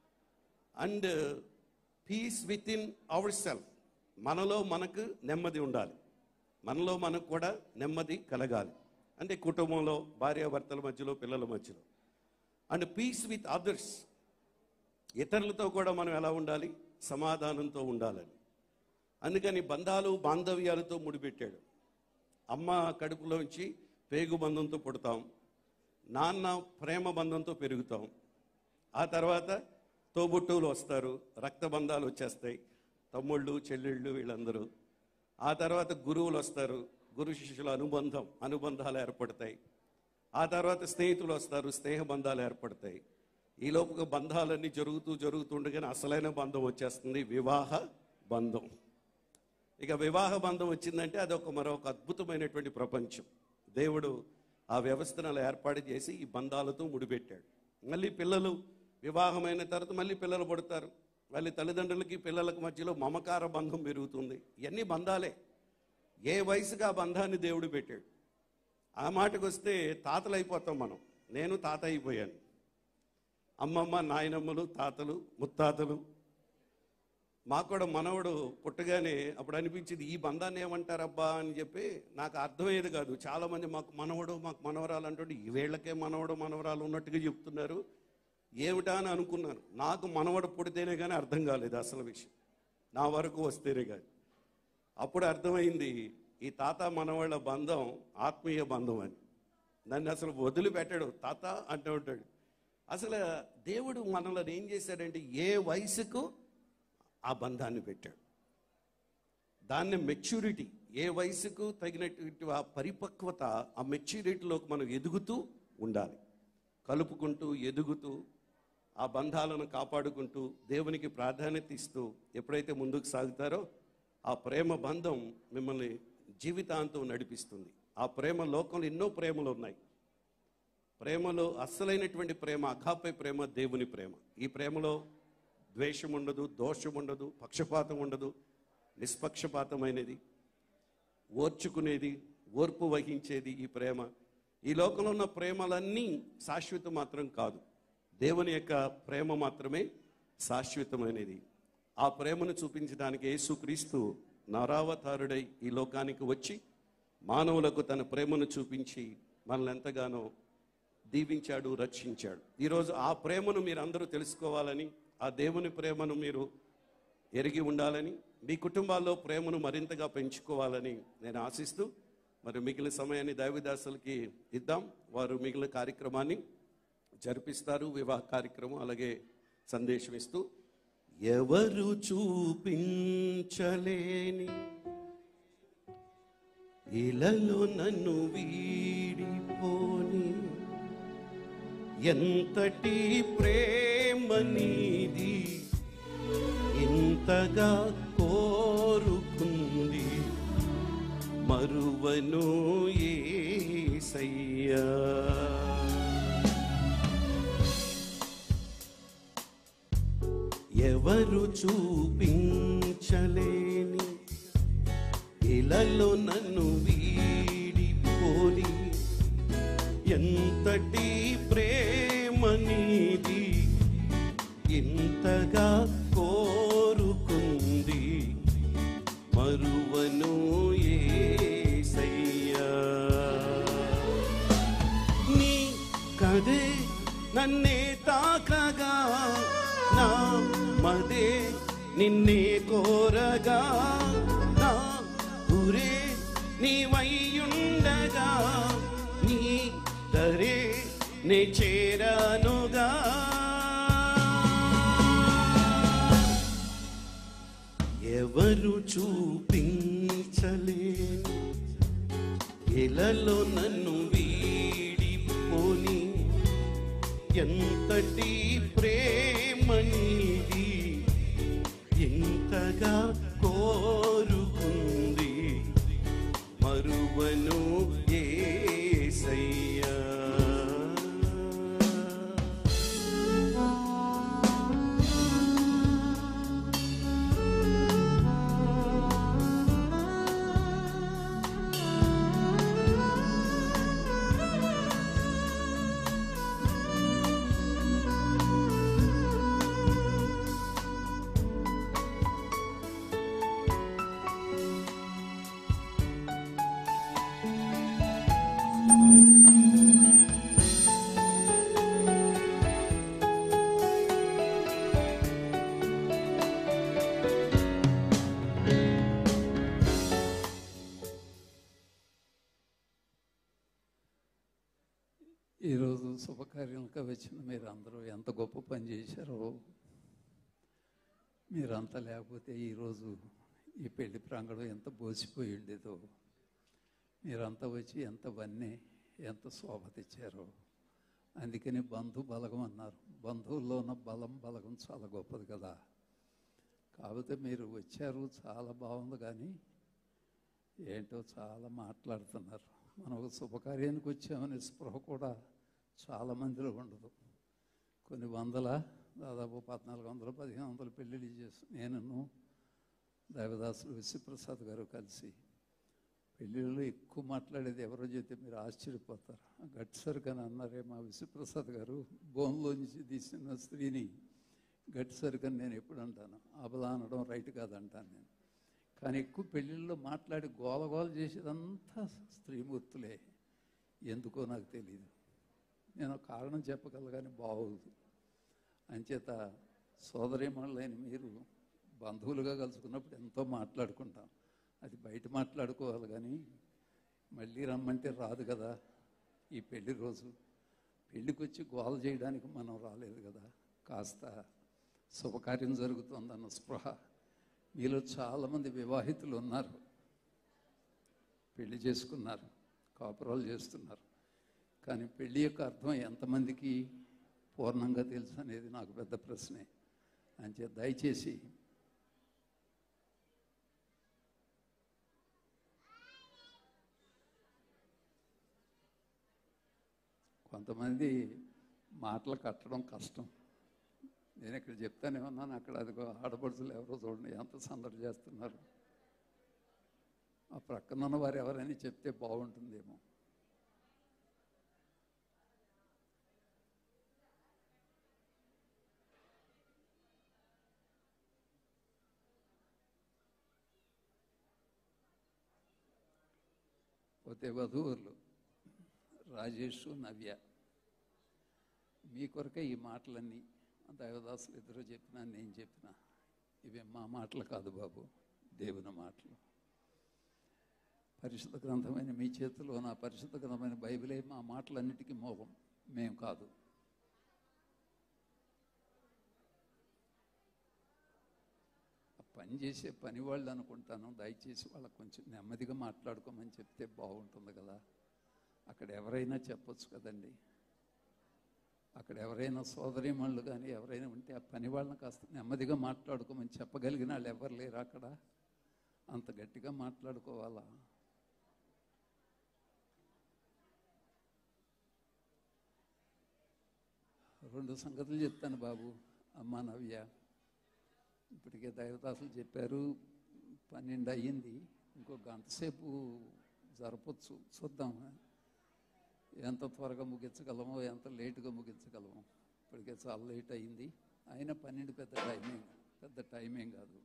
and peace with in our self మనలో మనకు నెమ్మది ఉండాలి మనలో మనకు కూడా నెమ్మది కలగాలి అంటే కుటుంబంలో భార్యాభర్తల మధ్యలో పిల్లల మధ్యలో అండ్ పీస్ విత్ అదర్స్ ఇతరులతో కూడా మనం ఎలా ఉండాలి సమాధానంతో ఉండాలని అందుకని బంధాలు బాంధవ్యాలతో ముడిపెట్టాడు అమ్మ కడుపులోంచి పేగు బంధంతో పుడతాం నాన్న ప్రేమ బంధంతో పెరుగుతాం ఆ తర్వాత తోబుట్టువులు వస్తారు రక్త బంధాలు వచ్చేస్తాయి తమ్ముళ్ళు చెల్లెళ్ళు వీళ్ళందరూ ఆ తర్వాత గురువులు వస్తారు గురు శిష్యుల అనుబంధం అనుబంధాలు ఏర్పడతాయి ఆ తర్వాత స్నేహితులు వస్తారు స్నేహ బంధాలు ఏర్పడతాయి ఈ లోపుగా బంధాలన్నీ జరుగుతూ జరుగుతుండగానే అసలైన బంధం వచ్చేస్తుంది వివాహ బంధం ఇక వివాహ బంధం వచ్చిందంటే అదొక మరొక అద్భుతమైనటువంటి ప్రపంచం దేవుడు ఆ వ్యవస్థను అలా ఏర్పాటు చేసి ఈ బంధాలతో ముడిపెట్టాడు మళ్ళీ పిల్లలు వివాహమైన తర్వాత మళ్ళీ పిల్లలు పుడతారు మళ్ళీ తల్లిదండ్రులకి పిల్లలకు మధ్యలో మమకార బంధం పెరుగుతుంది ఇవన్నీ బంధాలే ఏ వయసుగా ఆ బంధాన్ని దేవుడు పెట్టాడు ఆ మాటకు వస్తే తాతలు అయిపోతాం మనం నేను తాత అయిపోయాను అమ్మమ్మ నాయనమ్మలు తాతలు ముత్తాతలు మాకు కూడా మనవడు పుట్టగానే అప్పుడు అనిపించింది ఈ బంధాన్ని ఏమంటారబ్బా అని చెప్పి నాకు అర్థమయ్యేది కాదు చాలా మంది మాకు మనవడు మాకు మనవరాలు అంటుంటే ఈ వేళ్ళకే మనవడు మనవరాలు ఉన్నట్టుగా చెప్తున్నారు ఏమిటా అని అనుకున్నాను నాకు మనవడు పుడితేనే కానీ అర్థం కాలేదు అసలు విషయం నా వరకు వస్తేనే కానీ అప్పుడు అర్థమైంది ఈ తాత మనవాళ్ళ బంధం ఆత్మీయ బంధం అని నన్ను అసలు వదిలిపెట్టాడు తాత అంటూ ఉంటాడు అసలు దేవుడు మనల్ని ఏం చేశాడంటే ఏ వయసుకు ఆ బంధాన్ని పెట్టాడు దాన్ని మెచ్యూరిటీ ఏ వయసుకు తగినటువంటి ఆ పరిపక్వత ఆ మెచ్యూరిటీలోకి మనం ఎదుగుతూ ఉండాలి కలుపుకుంటూ ఎదుగుతూ ఆ బంధాలను కాపాడుకుంటూ దేవునికి ప్రాధాన్యత ఇస్తూ ఎప్పుడైతే ముందుకు సాగుతారో ఆ ప్రేమ బంధం మిమ్మల్ని జీవితాంతం నడిపిస్తుంది ఆ ప్రేమ లోకంలో ఎన్నో ప్రేమలు ఉన్నాయి ప్రేమలో అస్సలైనటువంటి ప్రేమ అఘాపై ప్రేమ దేవుని ప్రేమ ఈ ప్రేమలో ద్వేషం ఉండదు దోషం ఉండదు పక్షపాతం ఉండదు నిష్పక్షపాతమైనది ఓర్చుకునేది ఓర్పు వహించేది ఈ ప్రేమ ఈ లోకంలో ఉన్న ప్రేమలన్నీ శాశ్వతం మాత్రం కాదు దేవుని యొక్క ప్రేమ మాత్రమే శాశ్వతమైనది ఆ ప్రేమను చూపించడానికి యేసుక్రీస్తు నరావతారుడై ఈ లోకానికి వచ్చి మానవులకు తన ప్రేమను చూపించి మనల్ని ఎంతగానో దీవించాడు రక్షించాడు ఈరోజు ఆ ప్రేమను మీరు అందరూ తెలుసుకోవాలని ఆ దేవుని ప్రేమను మీరు ఎరిగి ఉండాలని మీ కుటుంబాల్లో ప్రేమను మరింతగా పెంచుకోవాలని నేను ఆశిస్తూ మరి మిగిలిన సమయాన్ని దైవదాసులకి ఇద్దాం వారు మిగిలిన కార్యక్రమాన్ని జరిపిస్తారు వివాహ కార్యక్రమం అలాగే సందేశం ఇస్తూ ఎవరు చూపించలేని ఇలలో నన్ను వీడిపోని ఎంతటి ప్రేమ నీది ఇంతగా కోరుకుంది మరువను ఏసయ్యా ఎవరు చూపించలేని ఇలలో నన్ను వీడిపోని ఎంతటి ప్రేమ నీది ఇంతగా కోరుకుంది మరువను ఏసయ్యా నీ కదే నన్నే తాకగా నా మదే నిన్నే కోరగా నా గురే నీవయ్యుండగా నీ దరే నే చేరానుగా ఎవరు చూపించలేని ఇలలో నన్ను వీడిపోని ఎంతటి ప్రేమ నీది ఎంతగా కోరుకుంది మరువను ఏసయ్యా ఈరోజు శుభకార్యాలకు వచ్చిన మీరు అందరూ ఎంత గొప్ప పని చేశారో మీరంతా లేకపోతే ఈరోజు ఈ పెళ్లి ప్రాంగణం ఎంత బోసిపోయి ఉండేదో మీరంతా వచ్చి ఎంత వన్నీ ఎంత శోభ తెచ్చారో అందుకని బంధు బలగం అన్నారు బంధువుల్లో ఉన్న బలం బలగం చాలా గొప్పది కదా కాకపోతే మీరు వచ్చారు చాలా బాగుంది కానీ ఏంటో చాలా మాట్లాడుతున్నారు మనం ఒక శుభకార్యానికి వచ్చామనే స్పృహ కూడా చాలా మందిలో ఉండదు కొన్ని వందల దాదాపు పద్నాలుగు వందలు పదిహేను వందలు పెళ్ళిళ్ళు చేసి నేను దేవదాసులు విశ్వప్రసాద్ గారు కలిసి పెళ్ళిళ్ళలో ఎక్కువ మాట్లాడేది ఎవరో చెప్తే మీరు ఆశ్చర్యపోతారు గట్సరికి అని అన్నారే మా విశ్వప్రసాద్ గారు బోన్లోంచి తీసిన స్త్రీని గట్సరికి అని నేను ఎప్పుడు అంటాను అబలా అనడం రైట్ కాదంటాను నేను కానీ ఎక్కువ పెళ్ళిళ్ళలో మాట్లాడి గోలగోల చేసేదంతా స్త్రీమూర్తులే ఎందుకో నాకు తెలియదు నేను ఒక కారణం చెప్పగలను కానీ బాగోదు అంచేత సోదరిమణులైన మీరు బంధువులుగా కలుసుకున్నప్పుడు ఎంతో మాట్లాడుకుంటాం అది బయట మాట్లాడుకోవాలి కానీ మళ్ళీ రమ్మంటే రాదు కదా ఈ పెళ్లి రోజు పెళ్ళికి వచ్చి గోల చేయడానికి మనం రాలేదు కదా కాస్త శుభకార్యం జరుగుతుందన్న స్పృహ మీలో చాలామంది వివాహితులు ఉన్నారు పెళ్లి చేసుకున్నారు కాపురాలు చేస్తున్నారు కానీ పెళ్లి యొక్క అర్థం ఎంతమందికి పూర్ణంగా తెలుసు అనేది నాకు పెద్ద ప్రశ్నే అంచే దయచేసి కొంతమంది మాటలు కట్టడం కష్టం నేను ఇక్కడ చెప్తానే ఉన్నాను అక్కడ అదిగో ఆడపడుచులు ఎవరో చూడండి ఎంత సందడి చేస్తున్నారు ఆ ప్రక్కన ఉన్న వారు ఎవరైనా చెప్తే బాగుంటుందేమో పోతే వధువులు రాజేష్ నవ్య మీ కొరకే ఈ మాటలన్నీ దైవదాసులు ఇద్దరు చెప్పినా నేను చెప్పినా ఇవి మా మాటలు కాదు బాబు దేవుని మాటలు పరిశుద్ధ గ్రంథమైన మీ చేతిలో నా పరిశుద్ధ గ్రంథమైన బైబిలే మా మాటలన్నిటికీ మోహం మేము కాదు ఆ పని చేసే పని వాళ్ళు అనుకుంటాను దయచేసి వాళ్ళకి కొంచెం నెమ్మదిగా మాట్లాడుకోమని చెప్తే బాగుంటుంది కదా అక్కడ ఎవరైనా చెప్పొచ్చు కదండి అక్కడ ఎవరైనా సోదరిమణులు కానీ ఎవరైనా ఉంటే ఆ పని వాళ్ళని కాస్త నెమ్మదిగా మాట్లాడుకోమని చెప్పగలిగిన వాళ్ళు ఎవరు లేరు అక్కడ అంత గట్టిగా మాట్లాడుకోవాలా రెండు సంగతులు చెప్తాను బాబు అమ్మా నవ్య ఇప్పటికే దైవదాసులు చెప్పారు పన్నెండు అయ్యింది ఇంకో గంట సేపు జరపచ్చు చూద్దాం ఎంత త్వరగా ముగించగలమో ఎంత లేటుగా ముగించగలమో ఇప్పటికే చాలా లేట్ అయింది అయినా పన్నెండు పెద్ద టైమింగ్ పెద్ద టైమేం కాదు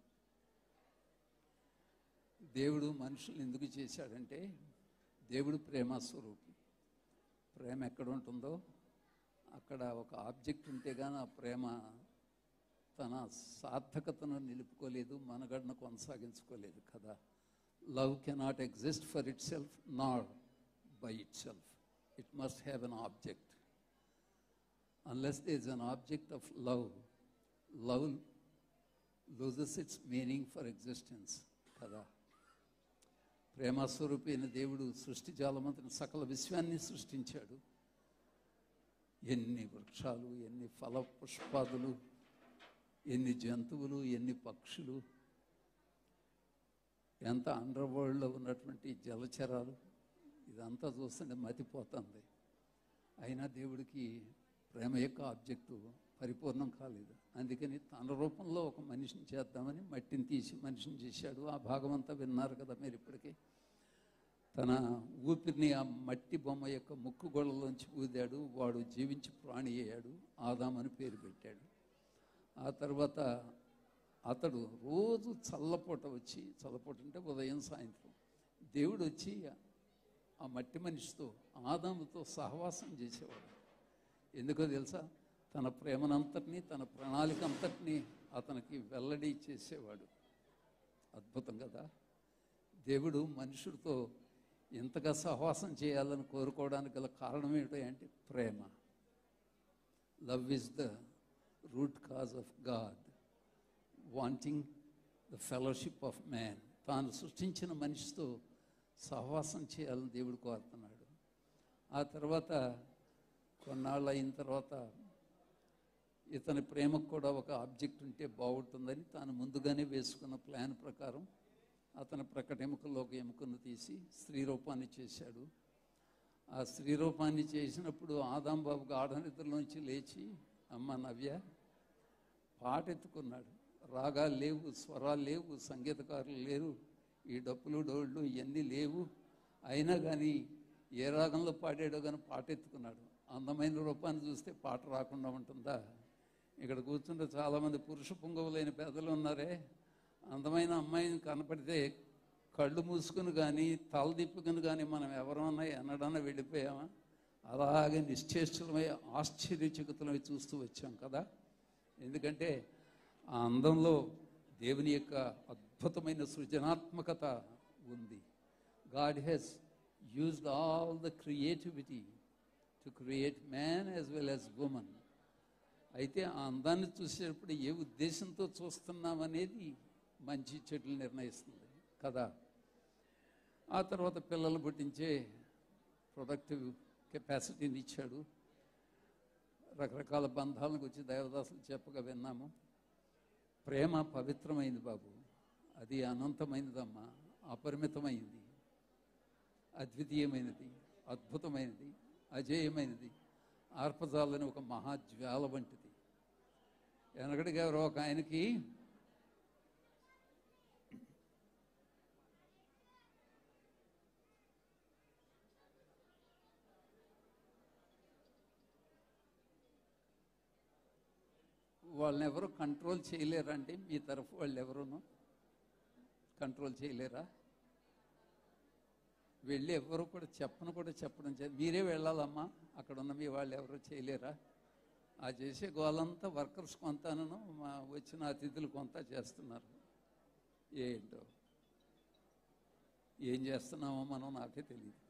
దేవుడు మనుషుల్ని ఎందుకు చేశాడంటే దేవుడు ప్రేమ స్వరూపి ప్రేమ ఎక్కడ ఉంటుందో అక్కడ ఒక ఆబ్జెక్ట్ ఉంటే కానీ ఆ ప్రేమ తన సార్థకతను నిలుపుకోలేదు మనగడను కొనసాగించుకోలేదు కదా love cannot exist for itself not by itself it must have an object unless there is an object of love love loses its meaning for existence కదా ప్రేమస్వరూపి అయిన దేవుడు సృష్టి జాలమంతని సకల విశ్వాన్ని సృష్టించాడు ఎన్ని వృక్షాలు ఎన్ని ఫల పుష్పాదులు ఎన్ని జంతువులు ఎన్ని పక్షులు ఎంత అండర్ వరల్డ్లో ఉన్నటువంటి జలచరాలు ఇదంతా చూస్తుంటే మతిపోతుంది అయినా దేవుడికి ప్రేమ యొక్క ఆబ్జెక్టు పరిపూర్ణం కాలేదు అందుకని తన రూపంలో ఒక మనిషిని చేద్దామని మట్టిని తీసి మనిషిని చేశాడు ఆ భాగం అంతా విన్నారు కదా మీరు ఇప్పటికే తన ఊపిరిని ఆ మట్టి బొమ్మ యొక్క ముక్కు గొడవలోంచి ఊదాడు వాడు జీవించి ప్రాణి అయ్యాడు ఆదామని పేరు పెట్టాడు ఆ తర్వాత అతడు రోజు చల్లపూట వచ్చి చల్లపూట అంటే ఉదయం సాయంత్రం దేవుడు వచ్చి ఆ మట్టి మనిషితో ఆదాముతో సహవాసం చేసేవాడు ఎందుకో తెలుసా తన ప్రేమనంతటినీ తన ప్రణాళిక అంతటినీ అతనికి వెల్లడి చేసేవాడు అద్భుతం కదా దేవుడు మనుషుడితో ఇంతగా సహవాసం చేయాలని కోరుకోవడానికి గల కారణం ఏమిటో అంటే ప్రేమ love is the root cause of God wanting the fellowship of man తాను సృష్టించిన మనిషితో సహవాసం చేయాలని దేవుడు కోరుతున్నాడు ఆ తర్వాత కొన్నాళ్ళు అయిన తర్వాత ఇతని ప్రేమకు కూడా ఒక ఆబ్జెక్ట్ ఉంటే బాగుంటుందని తాను ముందుగానే వేసుకున్న ప్లాన్ ప్రకారం అతని ప్రకట ఎముకల్లో ఒక ఎముకను తీసి స్త్రీ రూపాన్ని చేశాడు ఆ స్త్రీ రూపాన్ని చేసినప్పుడు ఆదాం బాబు గాఢ నిద్రలోంచి లేచి అమ్మ నవ్య పాట ఎత్తుకున్నాడు రాగాలు లేవు స్వరాలు లేవు సంగీతకారులు లేరు ఈ డప్పులు డోళ్ళు ఇవన్నీ లేవు అయినా కానీ ఏ రాగంలో పాడాడో కానీ పాట ఎత్తుకున్నాడు అందమైన రూపాన్ని చూస్తే పాట రాకుండా ఉంటుందా ఇక్కడ కూర్చుంటే చాలామంది పురుష పుంగవులైన పెద్దలు ఉన్నారే అందమైన అమ్మాయిని కనపడితే కళ్ళు మూసుకుని కానీ తల తిప్పుకుని కానీ మనం ఎవరన్నా ఎన్నడన్నా వెళ్ళిపోయామా అలాగే నిశ్చేష్టులమై ఆశ్చర్యచకితులమై చూస్తూ వచ్చాం కదా ఎందుకంటే ఆ అందంలో దేవుని యొక్క అద్భుతమైన సృజనాత్మకత ఉంది God has used all the creativity to create man as well as woman అయితే ఆ అందాన్ని చూసేటప్పుడు ఏ ఉద్దేశంతో చూస్తున్నామనేది మంచి చెట్లు నిర్ణయిస్తుంది కదా ఆ తర్వాత పిల్లలు పుట్టించే ప్రొడక్టివ్ కెపాసిటీని ఇచ్చాడు రకరకాల బంధాలను గురించి దేవదాసులు చెప్పగా విన్నాము ప్రేమ పవిత్రమైంది బాబు అది అనంతమైనదమ్మా అపరిమితమైంది అద్వితీయమైనది అద్భుతమైనది అజేయమైనది ఆర్పజాలని ఒక మహాజ్వాల వంటిది వెనకటి గారు ఒక ఆయనకి వాళ్ళని ఎవరు కంట్రోల్ చేయలేరండి మీ తరఫు వాళ్ళు ఎవరును కంట్రోల్ చేయలేరా వెళ్ళి ఎవరు కూడా చెప్పను కూడా చెప్పడం చే మీరే వెళ్ళాలమ్మా అక్కడ ఉన్న మీ వాళ్ళు ఎవరు చేయలేరా ఆ చేసే గోలంతా వర్కర్స్ కొంతను మా వచ్చిన అతిథులు కొంత చేస్తున్నారు ఏంటో ఏం చేస్తున్నామో మనం నాకే తెలియదు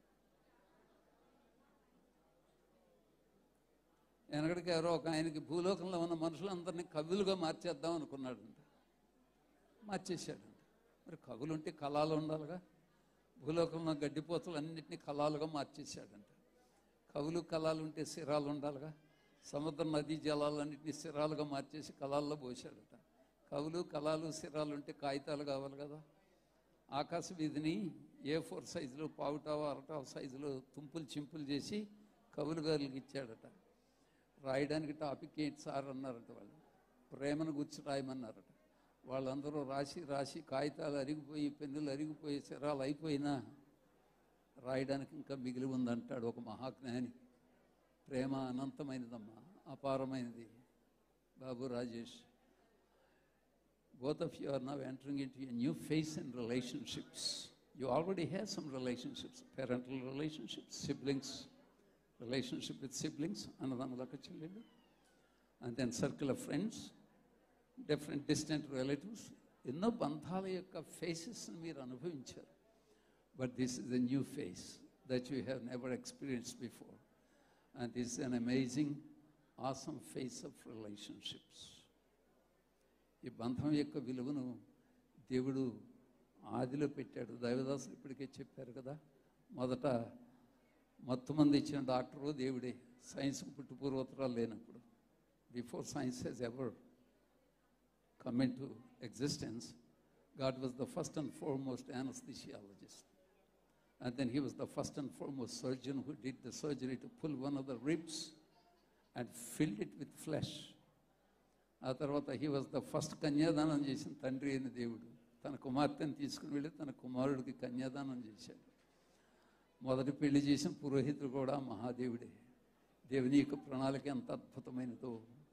వెనకడికి ఎవరో ఒక ఆయనకి భూలోకంలో ఉన్న మనుషులందరినీ కవులుగా మార్చేద్దాం అనుకున్నాడంట మార్చేశాడంట మరి కవులు ఉంటే కళలు ఉండాలిగా భూలోకంలో గడ్డిపోతలు అన్నింటినీ కళాలుగా మార్చేశాడంట కవులు కళలు ఉంటే శిరాలు ఉండాలిగా సముద్ర నదీ జలాలన్నింటినీ శిరాలుగా మార్చేసి కళాల్లో పోసాడట కవులు కళాలు శిరాలు ఉంటే కాగితాలు కావాలి కదా ఆకాశ వీధిని ఏ ఫోర్ సైజులో పావుటావు అరటావు సైజులో తుంపులు చింపులు చేసి కవులు గారికి ఇచ్చాడట రాయడానికి టాపిక్ ఏంటి సార్ అన్నారట వాళ్ళు ప్రేమను గుర్చి రాయమన్నారట వాళ్ళందరూ రాసి రాసి కాగితాలు అరిగిపోయి పెన్నులు అరిగిపోయి శరాలు అయిపోయినా రాయడానికి ఇంకా మిగిలి ఉందంటాడు ఒక మహాజ్ఞాని ప్రేమ అనంతమైనదమ్మా అపారమైనది బాబు Rajesh both of you are now entering into a new phase in relationships. You already have some relationships, parental relationships, siblings, relationship with siblings, అన్నదమ్ములకు చెల్లెళ్ళు and then circle of friends, different distant relatives. ఎన్నో బంధాల యొక్క ఫేసెస్ని మీరు అనుభవించారు but this is a new face that you have never experience before and this an amazing awesome face of relationships ఈ బంధం యొక్క విలువను దేవుడు ఆదిలో పెట్టాడు దైవదాసులు ఇప్పటికే చెప్పారు కదా మొదట మొత్తం మంది ఇచ్చిన డాక్టరు దేవుడే సైన్స్కి పుట్టుపూర్వోత్తరాలు లేనప్పుడు before science he's ever come into existence, God was the first and foremost anesthesiologist. And then he was the first and foremost surgeon who did the surgery to pull one of the ribs and filled it with flesh. ఆ తర్వాత he was the first కన్యాదానం చేసిన తండ్రి అయిన దేవుడు తన కుమార్తెను తీసుకుని వెళ్ళి తన కుమారుడికి కన్యాదానం చేశాడు మొదటి పెళ్లి చేసిన పురోహితుడు కూడా మహాదేవుడే దేవుని యొక్క ప్రణాళిక ఎంత అద్భుతమైనదో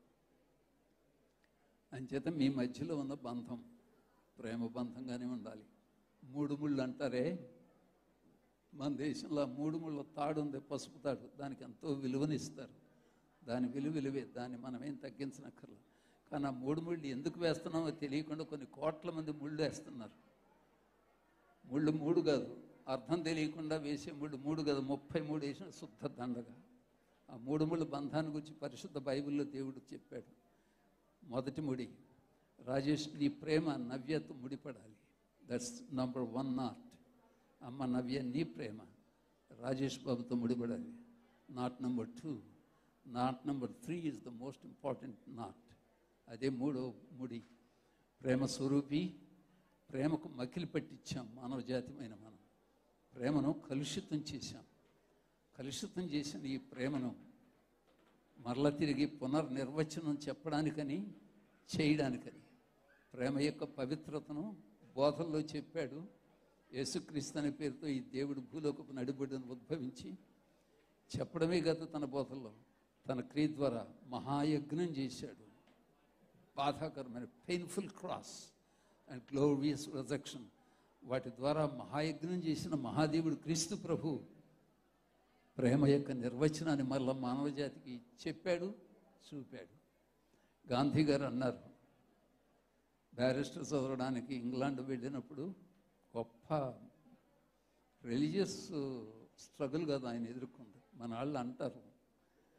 అంచేత మీ మధ్యలో ఉన్న బంధం ప్రేమ బంధంగానే ఉండాలి మూడు ముళ్ళు అంటారే మన దేశంలో ఆ మూడు ముళ్ళ తాడు ఉంది పసుపు తాడు దానికి ఎంతో విలువనిస్తారు దాని విలువ విలువే దాన్ని మనం ఏం తగ్గించనక్కర్లా కానీ ఆ మూడు ముళ్ళు ఎందుకు వేస్తున్నామో తెలియకుండా కొన్ని కోట్ల మంది ముళ్ళు వేస్తున్నారు ముళ్ళు మూడు కాదు అర్థం తెలియకుండా వేసే ముళ్ళు మూడు కాదు ముప్పై మూడు వేసిన శుద్ధ దండగా ఆ మూడు ముళ్ళు బంధాన్ని గురించి పరిశుద్ధ బైబిల్లో దేవుడు చెప్పాడు మొదటి ముడి రాజేష్ నీ ప్రేమ నవ్యతో ముడిపడాలి దట్స్ నంబర్ వన్ నాట్ అమ్మ నవ్య నీ ప్రేమ రాజేష్ బాబుతో ముడిపడాలి not number two not number three is the most important not అదే మూడో ముడి ప్రేమ స్వరూపి ప్రేమకు మకిలి పట్టించాం మానవ జాతిమైన మనం ప్రేమను కలుషితం చేశాం కలుషితం చేసిన ఈ ప్రేమను మరల తిరిగి పునర్నిర్వచనం చెప్పడానికని చేయడానికని ప్రేమ యొక్క పవిత్రతను బోధల్లో చెప్పాడు యేసుక్రీస్తు అనే పేరుతో ఈ దేవుడు భూలోకపు నడిబడిని ఉద్భవించి చెప్పడమే కాదు తన బోధల్లో తన క్రియ ద్వారా మహాయజ్ఞం చేశాడు బాధాకరమైన painful cross and glorious rejection వాటి ద్వారా మహాయజ్ఞం చేసిన మహాదేవుడు క్రీస్తు ప్రభు ప్రేమ యొక్క నిర్వచనాన్ని మళ్ళా మానవ జాతికి చెప్పాడు చూపాడు గాంధీ గారు అన్నారు బ్యారిస్టర్ చదవడానికి ఇంగ్లాండ్ వెళ్ళినప్పుడు గొప్ప రిలీజియస్ స్ట్రగుల్ కదా ఆయన ఎదుర్కొంది మన వాళ్ళు అంటారు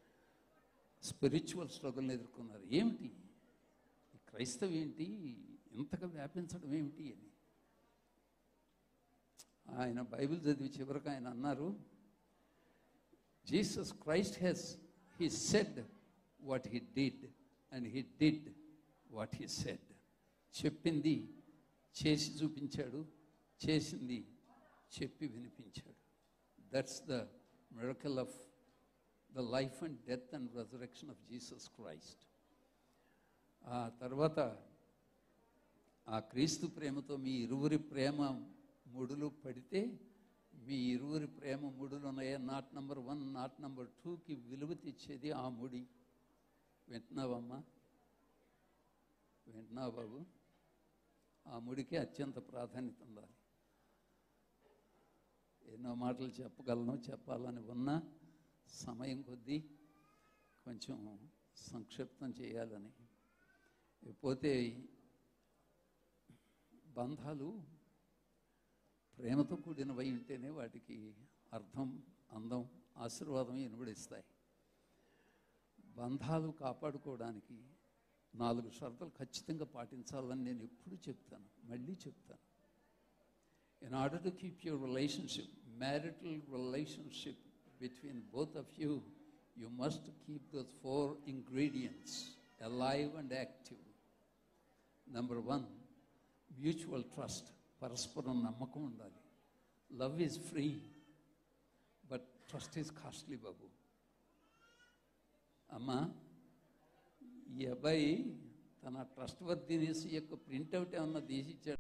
స్పిరిచువల్ స్ట్రగుల్ని ఎదుర్కొన్నారు ఏమిటి ఈ క్రైస్తవం ఏంటి ఇంతగా వ్యాపించడం ఏమిటి అని ఆయన బైబిల్ చదివి చివరికి ఆయన అన్నారు Jesus Christ he's he said what he did and he did what he said చెప్పింది చేసి చూపించాడు చేసింది చెప్పి వినిపించాడు that's the miracle of the life and death and resurrection of Jesus Christ ఆ తర్వాత ఆ క్రీస్తు ప్రేమతో మీ ఇరువురి ప్రేమ ముడులు పడితే మీ ఇరువురి ప్రేమ ముడులు ఉన్నాయే not number one not number టూకి విలువ తెచ్చేది ఆ ముడి వింటున్నావమ్మా వింటున్నావా బాబు ఆ ముడికి అత్యంత ప్రాధాన్యత ఉండాలి ఎన్నో మాటలు చెప్పగలను చెప్పాలని ఉన్నా సమయం కొద్దీ కొంచెం సంక్షిప్తం చేయాలని పోతే బంధాలు ప్రేమతో కూడినవై ఉంటేనే వాటికి అర్థం అందం ఆశీర్వాదం ఎనుబడిస్తాయి బంధాలు కాపాడుకోవడానికి నాలుగు షరతులు ఖచ్చితంగా పాటించాలని నేను ఎప్పుడు చెప్తాను మళ్ళీ చెప్తాను in order to keep your relationship, marital relationship between both of you, you must keep those four ingredients alive and active. Number one, mutual trust. పరస్పరం నమ్మకం ఉండాలి love is free but trust is costly బాబు అమ్మా ఈ అబ్బాయి తన trust worthiness యొక్క printout ఏమన్నా తీసి ఇచ్చాడు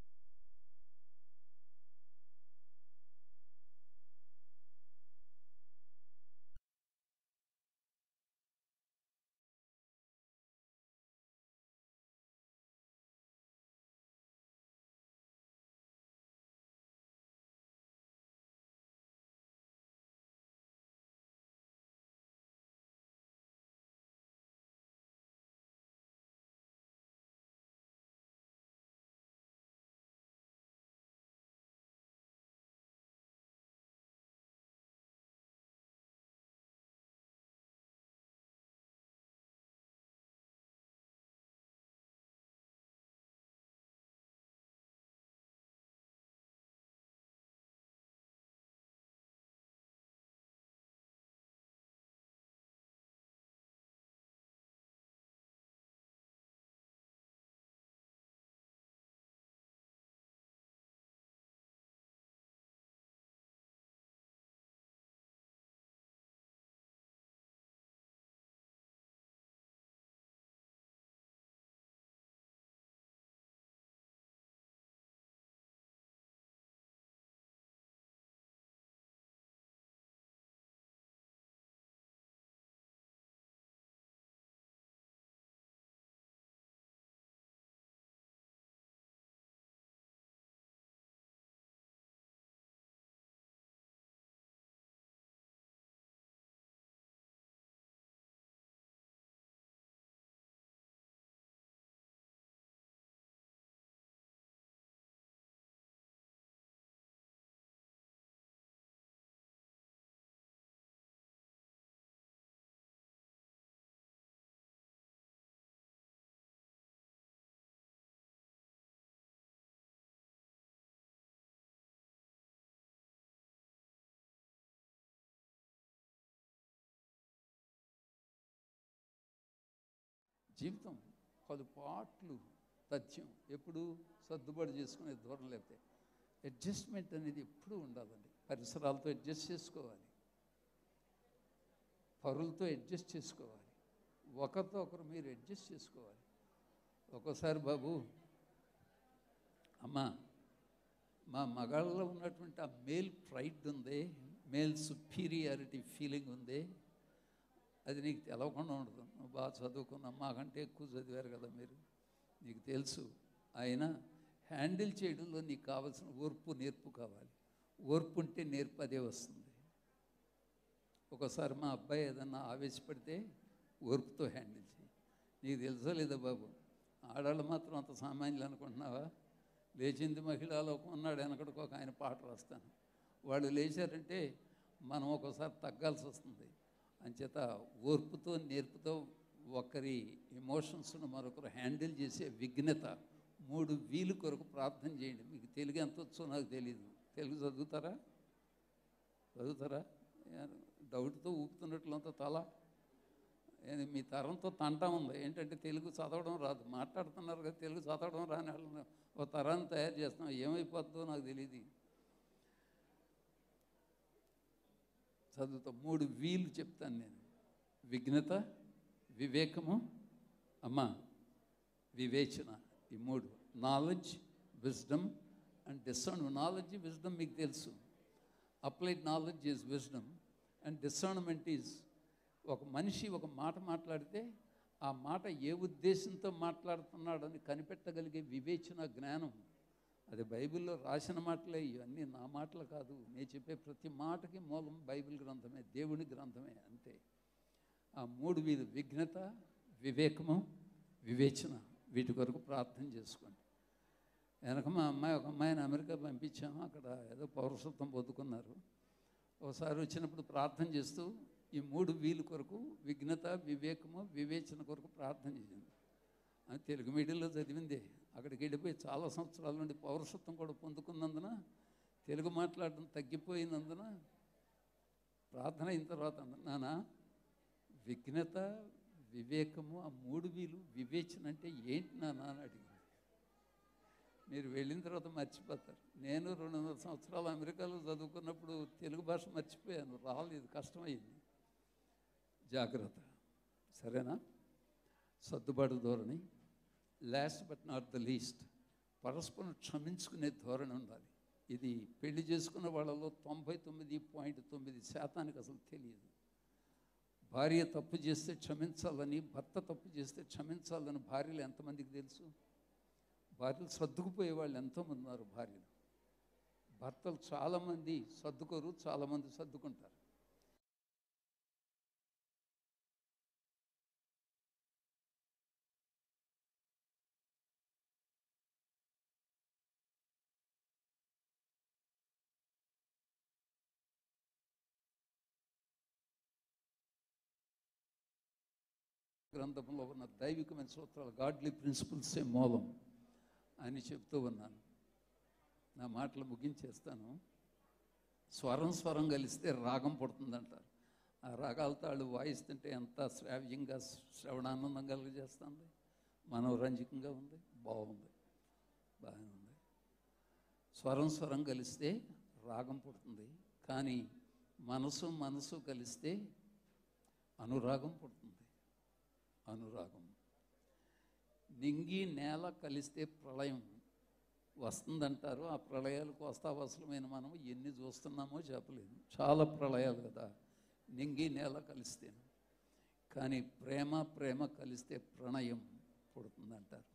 జీవితం పలు పాట్లు తథ్యం ఎప్పుడు సర్దుబాటు చేసుకునే దూరం లేకపోతే అడ్జస్ట్మెంట్ అనేది ఎప్పుడూ ఉండాలండి పరిసరాలతో అడ్జస్ట్ చేసుకోవాలి పరులతో అడ్జస్ట్ చేసుకోవాలి ఒకరితో ఒకరు మీరు అడ్జస్ట్ చేసుకోవాలి ఒక్కోసారి బాబు అమ్మా మా మగాళ్ళలో ఉన్నటువంటి ఆ మేల్ ప్రైడ్ ఉంది మేల్ సుపీరియారిటీ ఫీలింగ్ ఉంది అది నీకు తెలవకుండా ఉండదు నువ్వు బాగా చదువుకున్నా మాకంటే ఎక్కువ చదివారు కదా మీరు నీకు తెలుసు ఆయన హ్యాండిల్ చేయడంలో నీకు కావాల్సిన ఓర్పు నేర్పు కావాలి ఓర్పు ఉంటే నేర్పు అదే వస్తుంది ఒకసారి మా అబ్బాయి ఏదన్నా ఆవేశపడితే ఓర్పుతో హ్యాండిల్ చేయి నీకు తెలుసో లేదా బాబు ఆడవాళ్ళు మాత్రం అంత సామాన్యులు అనుకుంటున్నావా లేచింది మహిళలోకం ఉన్నాడు వెనకడికి ఒక ఆయన పాట రాస్తాను వాళ్ళు లేచారంటే మనం ఒకసారి తగ్గాల్సి వస్తుంది అంచేత ఓర్పుతో నేర్పుతో ఒకరి ఎమోషన్స్ను మరొకరు హ్యాండిల్ చేసే విఘ్నత మూడు వీలు కొరకు ప్రార్థన చేయండి మీకు తెలుగు ఎంత వచ్చో నాకు తెలియదు తెలుగు చదువుతారా చదువుతారా ఏ- డౌట్తో ఊపుతున్నట్లంతా తల ఏది మీ తరంతో తంట ఉంది ఏంటంటే తెలుగు చదవడం రాదు మాట్లాడుతున్నారు కదా తెలుగు చదవడం రాని వాళ్ళని ఓ తరాన్ని తయారు చేస్తున్నాం ఏమైపోతుందో నాకు తెలియదు చదువుతా మూడు వీలు చెప్తాను నేను విఘ్నత వివేకము అమ్మ వివేచన ఈ మూడు knowledge wisdom and discern knowledge wisdom మీకు తెలుసు applied knowledge is wisdom and discernment is ఒక మనిషి ఒక మాట మాట్లాడితే ఆ మాట ఏ ఉద్దేశంతో మాట్లాడుతున్నాడని కనిపెట్టగలిగే వివేచన జ్ఞానం అది బైబిల్లో రాసిన మాటలే ఇవన్నీ నా మాటలు కాదు నేను చెప్పే ప్రతి మాటకి మూలం బైబిల్ గ్రంథమే దేవుని గ్రంథమే అంతే ఆ మూడు వీధి విఘ్నత వివేకము వివేచన వీటి కొరకు ప్రార్థన చేసుకోండి వెనక మా అమ్మాయి ఒక అమ్మాయిని అమెరికా పంపించాము అక్కడ ఏదో పౌరసత్వం పొందుకున్నారు ఒకసారి వచ్చినప్పుడు ప్రార్థన చేస్తూ ఈ మూడు వీలు కొరకు విఘ్నత వివేకము వివేచన కొరకు ప్రార్థన చేసింది ఆమె తెలుగు మీడియంలో చదివింది అక్కడికి వెళ్ళిపోయి చాలా సంవత్సరాల నుండి పౌరసత్వం కూడా పొందుకున్నందున తెలుగు మాట్లాడడం తగ్గిపోయినందున ప్రార్థన అయిన తర్వాత అంది, నానా విఘ్నత వివేకము ఆ మూడు వీలు వివేచన అంటే ఏంటి నాన్న అని అడిగింది మీరు వెళ్ళిన తర్వాత మర్చిపోతారు నేను రెండు వందల సంవత్సరాలు అమెరికాలో చదువుకున్నప్పుడు తెలుగు భాష మర్చిపోయాను రాలేదు కష్టమైంది జాగ్రత్త సరేనా సర్దుబాటు ధోరణి last but not the least పరస్పరం క్షమించుకునే ధోరణి ఉండాలి ఇది పెళ్లి చేసుకున్న వాళ్ళలో తొంభై తొమ్మిది పాయింట్ తొమ్మిది శాతానికి అసలు తెలియదు భార్య తప్పు చేస్తే క్షమించాలని భర్త తప్పు చేస్తే క్షమించాలని భార్యలు ఎంతమందికి తెలుసు భార్యలు సర్దుకుపోయే వాళ్ళు ఎంతోమంది ఉన్నారు భార్యలు భర్తలు చాలామంది సర్దుకోరు చాలామంది సర్దుకుంటారు గ్రంథంలో ఉన్న దైవికమైన సూత్రాలు గాడ్లీ ప్రిన్సిపల్సే మూలం అని చెప్తూ ఉన్నాను నా మాటలు ముగించేస్తాను స్వరం స్వరం కలిస్తే రాగం పుడుతుందంటారు ఆ రాగాలతో వాళ్ళు వాయిస్తుంటే ఎంత శ్రావ్యంగా శ్రవణానందం కలుగజేస్తుంది మనోరంజకంగా ఉంది బాగుంది బాగానే ఉంది స్వరం స్వరం కలిస్తే రాగం పుడుతుంది కానీ మనసు మనసు కలిస్తే అనురాగం పుడుతుంది అనురాగం నింగి నేల కలిస్తే ప్రళయం వస్తుందంటారు ఆ ప్రళయాలకు వస్తావసరమైన మనం ఎన్ని చూస్తున్నామో చెప్పలేము చాలా ప్రళయాలు కదా నింగి నేల కలిస్తే కానీ ప్రేమ ప్రేమ కలిస్తే ప్రణయం పుడుతుందంటారు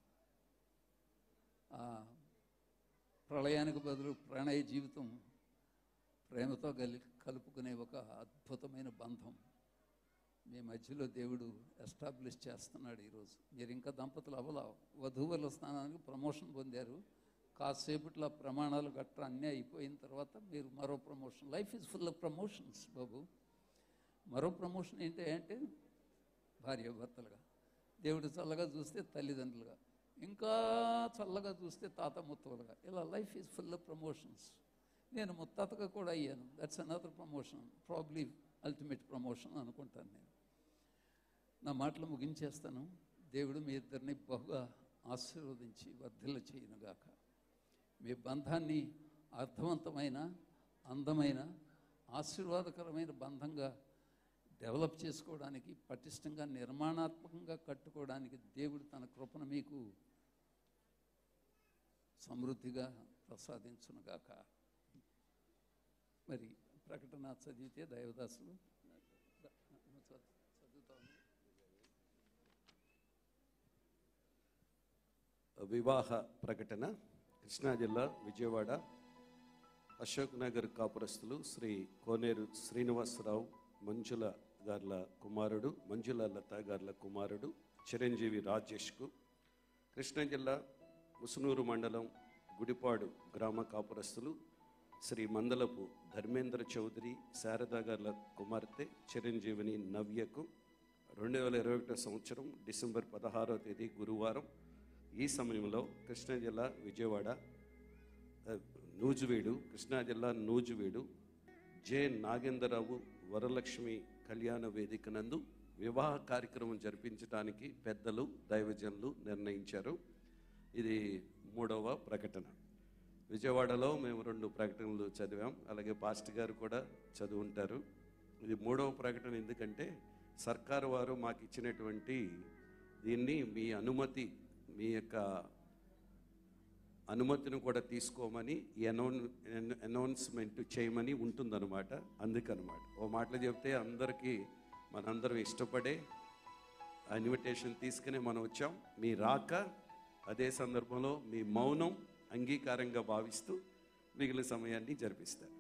ఆ ప్రళయానికి బదులు ప్రణయ జీవితం ప్రేమతో కలి కలుపుకునే ఒక అద్భుతమైన బంధం మీ మధ్యలో దేవుడు ఎస్టాబ్లిష్ చేస్తున్నాడు ఈరోజు మీరు ఇంకా దంపతులు అవ్వలా వధువుల స్థానానికి ప్రమోషన్ పొందారు కాసేపట్లో ఆ ప్రమాణాలు గట్ర అన్నీ అయిపోయిన తర్వాత మీరు మరో promotion life is full of promotions బాబు మరో ప్రమోషన్ ఏంటి అంటే భార్యాభర్తలుగా దేవుడు చల్లగా చూస్తే తల్లిదండ్రులుగా ఇంకా చల్లగా చూస్తే తాత ముత్తలుగా ఇలా life is full of promotions నేను ముత్తాతగా కూడా అయ్యాను that's another promotion probably ultimate promotion అనుకుంటాను నేను నా మాటలు ముగించేస్తాను దేవుడు మీ ఇద్దరిని బహుగా ఆశీర్వదించి వర్ధిల్ల చేయనుగాక మీ బంధాన్ని అర్థవంతమైన అందమైన ఆశీర్వాదకరమైన బంధంగా డెవలప్ చేసుకోవడానికి పటిష్టంగా నిర్మాణాత్మకంగా కట్టుకోవడానికి దేవుడు తన కృపను మీకు సమృద్ధిగా ప్రసాదించునుగాక మరి ప్రకటన చదివితే దైవదాసులు చదువుతాను వివాహ ప్రకటన కృష్ణా జిల్లా విజయవాడ అశోక్ నగర్ కాపురస్తులు శ్రీ కోనేరు శ్రీనివాసరావు మంజుల గార్ల కుమారుడు మంజుల లత గార్ల కుమారుడు చిరంజీవి రాజేష్కు కృష్ణా జిల్లా ముసునూరు మండలం గుడిపాడు గ్రామ కాపురస్తులు శ్రీ మందలపు ధర్మేంద్ర చౌదరి శారదా గార్ల కుమార్తె చిరంజీవిని నవ్యకు రెండు వేల ఇరవై ఒకటో సంవత్సరం డిసెంబర్ పదహారో తేదీ గురువారం ఈ సమయంలో కృష్ణా జిల్లా విజయవాడ ఆ, నూజివీడు కృష్ణా జిల్లా నూజివీడు జె నాగేంద్రరావు వరలక్ష్మి కళ్యాణ వేదిక నందు వివాహ కార్యక్రమం జరిపించడానికి పెద్దలు దైవజనులు నిర్ణయించారు ఇది మూడవ ప్రకటన విజయవాడలో మేము రెండు ప్రకటనలు చదివాం అలాగే పాస్టర్ గారు కూడా చదువుంటారు ఇది మూడవ ప్రకటన ఎందుకంటే సర్కారు వారు మాకు ఇచ్చినటువంటి దీన్ని మీ అనుమతి మీ యొక్క అనుమతిని కూడా తీసుకోమని ఈ అనౌన్ అనౌన్స్మెంట్ చేయమని ఉంటుందన్నమాట అందుకనమాట ఓ మాటలు చెప్తే అందరికీ మనందరం ఇష్టపడే ఆ ఇన్విటేషన్ తీసుకుని మనం వచ్చాం మీ రాక అదే సందర్భంలో మీ మౌనం అంగీకారంగా భావిస్తూ మిగిలిన సమయాన్ని జరిపిస్తారు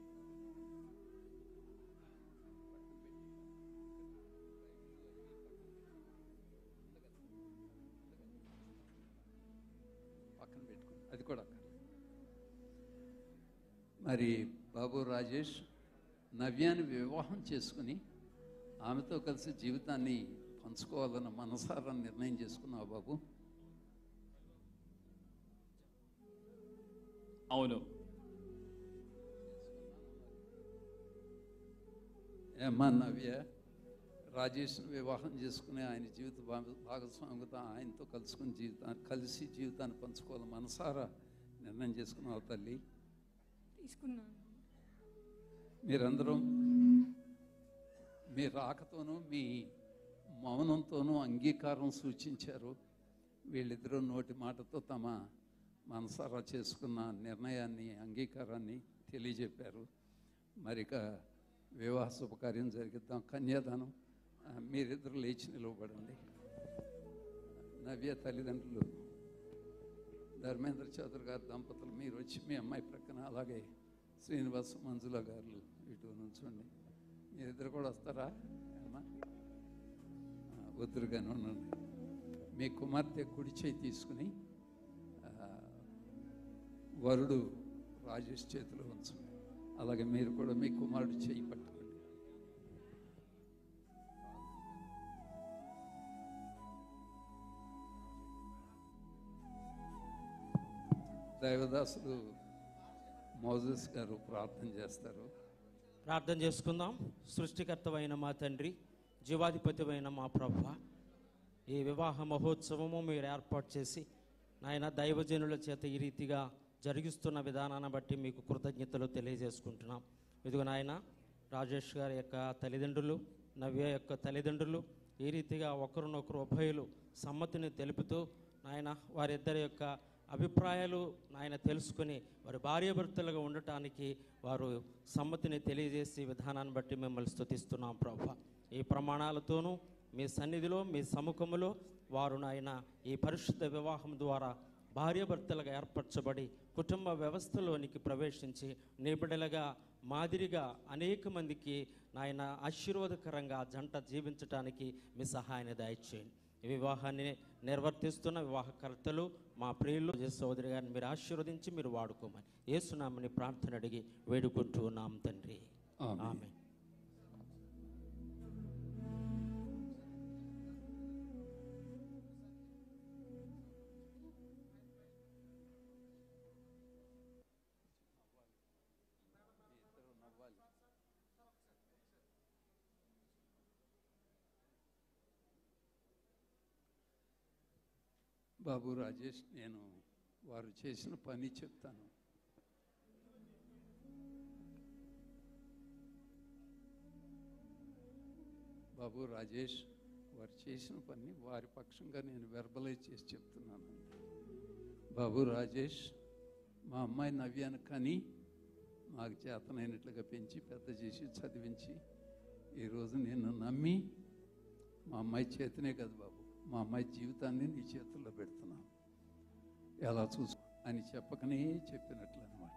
పక్కన పెట్టుకోండి అది కూడా అక్కర్లేదు మరి బాబు రాజేష్ నవ్యాన్ని వివాహం చేసుకుని ఆమెతో కలిసి జీవితాన్ని పంచుకోవాలన్న మనసారా నిర్ణయం చేసుకున్నావు బాబు అవును ఏమ్మా నవ్య రాజేష్ను వివాహం చేసుకుని ఆయన జీవిత భాగ- భాగస్వామిగా ఆయనతో కలుసుకుని జీవితాన్ని కలిసి జీవితాన్ని పంచుకోవాలి మనసారా నిర్ణయం చేసుకున్నావు తల్లి తీసుకున్నాను మీరందరూ మీ రాకతోనూ మీ మౌనంతోనూ అంగీకారం సూచించారు వీళ్ళిద్దరూ నోటి మాటతో తమ మనసారా చేసుకున్న నిర్ణయాన్ని అంగీకారాన్ని తెలియజెప్పారు మరిక వివాహ శుభకార్యం జరిగిద్దాం కన్యాదానం ఆ, మీరిద్దరు లేచి నిలవబడండి నవ్య తల్లిదండ్రులు ధర్మేంద్ర చౌదరి గారి దంపతులు మీరు వచ్చి మీ అమ్మాయి ప్రక్కన అలాగే శ్రీనివాస మంజుల గారు ఇటు నుంచోండి మీరిద్దరు కూడా వస్తారా అమ్మా ఆ, వద్దురుగానే ఉండండి మీ కుమార్తె కుడి చేయి తీసుకుని ఆ, వరుడు రాజేష్ చేతిలో ఉంచండి అలాగే మీరు కూడా మీ కుమారుడు చేయి పట్టుకోండి దైవదాసులు మోజస్ గారు ప్రార్థన చేస్తారు ప్రార్థన చేసుకుందాం సృష్టికర్తవైన మా తండ్రి జీవాధిపతివైన మా ప్రభ ఈ వివాహ మహోత్సవము మీరు ఏర్పాటు చేసి నాయన దైవజనుల చేత ఈ రీతిగా జరిగిస్తున్న విధానాన్ని బట్టి మీకు కృతజ్ఞతలు తెలియజేసుకుంటున్నాం ఇదిగో నాయన రాజేష్ గారి యొక్క తల్లిదండ్రులు నవ్య యొక్క తల్లిదండ్రులు ఈ రీతిగా ఒకరినొకరు ఉభయులు సమ్మతిని తెలుపుతూ నాయన వారిద్దరి యొక్క అభిప్రాయాలు నాయన తెలుసుకుని వారి భార్యాభర్తలుగా ఉండటానికి వారు సమ్మతిని తెలియజేసే విధానాన్ని బట్టి మిమ్మల్ని స్తుతిస్తున్నాం ప్రభా ఈ ప్రమాణాలతోనూ మీ సన్నిధిలో మీ సముఖములో వారు నాయన ఈ పరిశుద్ధ వివాహం ద్వారా భార్యాభర్తలుగా ఏర్పరచబడి కుటుంబ వ్యవస్థలోనికి ప్రవేశించి నిబిడలుగా మాదిరిగా అనేక మందికి నాయన ఆశీర్వాదకరంగా జంట జీవించటానికి మీ సహాయాన్ని దయచేయండి ఈ వివాహాన్ని నిర్వర్తిస్తున్న వివాహకర్తలు మా ప్రియులు సోదరి గారిని మీరు ఆశీర్వదించి మీరు వాడుకోమని ఏసునామని ప్రార్థన అడిగి వేడుకుంటూ ఉన్నాం తండ్రి ఆమేన్. ఆమె బాబు రాజేష్ నేను వారు చేసిన పని చెప్తాను బాబు రాజేష్ వారు చేసిన పని వారి పక్షంగా నేను వెర్బలైజ్ చేసి చెప్తున్నాను బాబు రాజేష్ మా అమ్మాయి నవ్యాను కానీ మాకు చేతనైనట్లుగా పెంచి పెద్ద చేసి చదివించి ఈరోజు నేను నమ్మి మా అమ్మాయి చేతనే కదా బాబు మా అమ్మాయి జీవితాన్ని నీ చేతుల్లో పెడుతున్నాను ఎలా చూసు అని చెప్పకనే చెప్పినట్లు అనమాట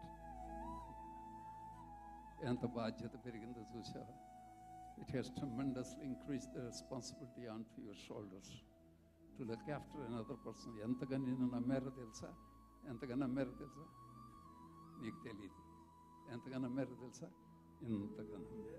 ఎంత బాధ్యత పెరిగిందో చూసావా it has tremendously increase the responsibility on to your shoulders to look after another person ఎంతగా నేను నమ్మారో తెలుసా ఎంతగా నమ్మారో తెలుసా నీకు తెలియదు ఎంతగా నమ్మారో తెలుసా ఎంతగా నమ్మారు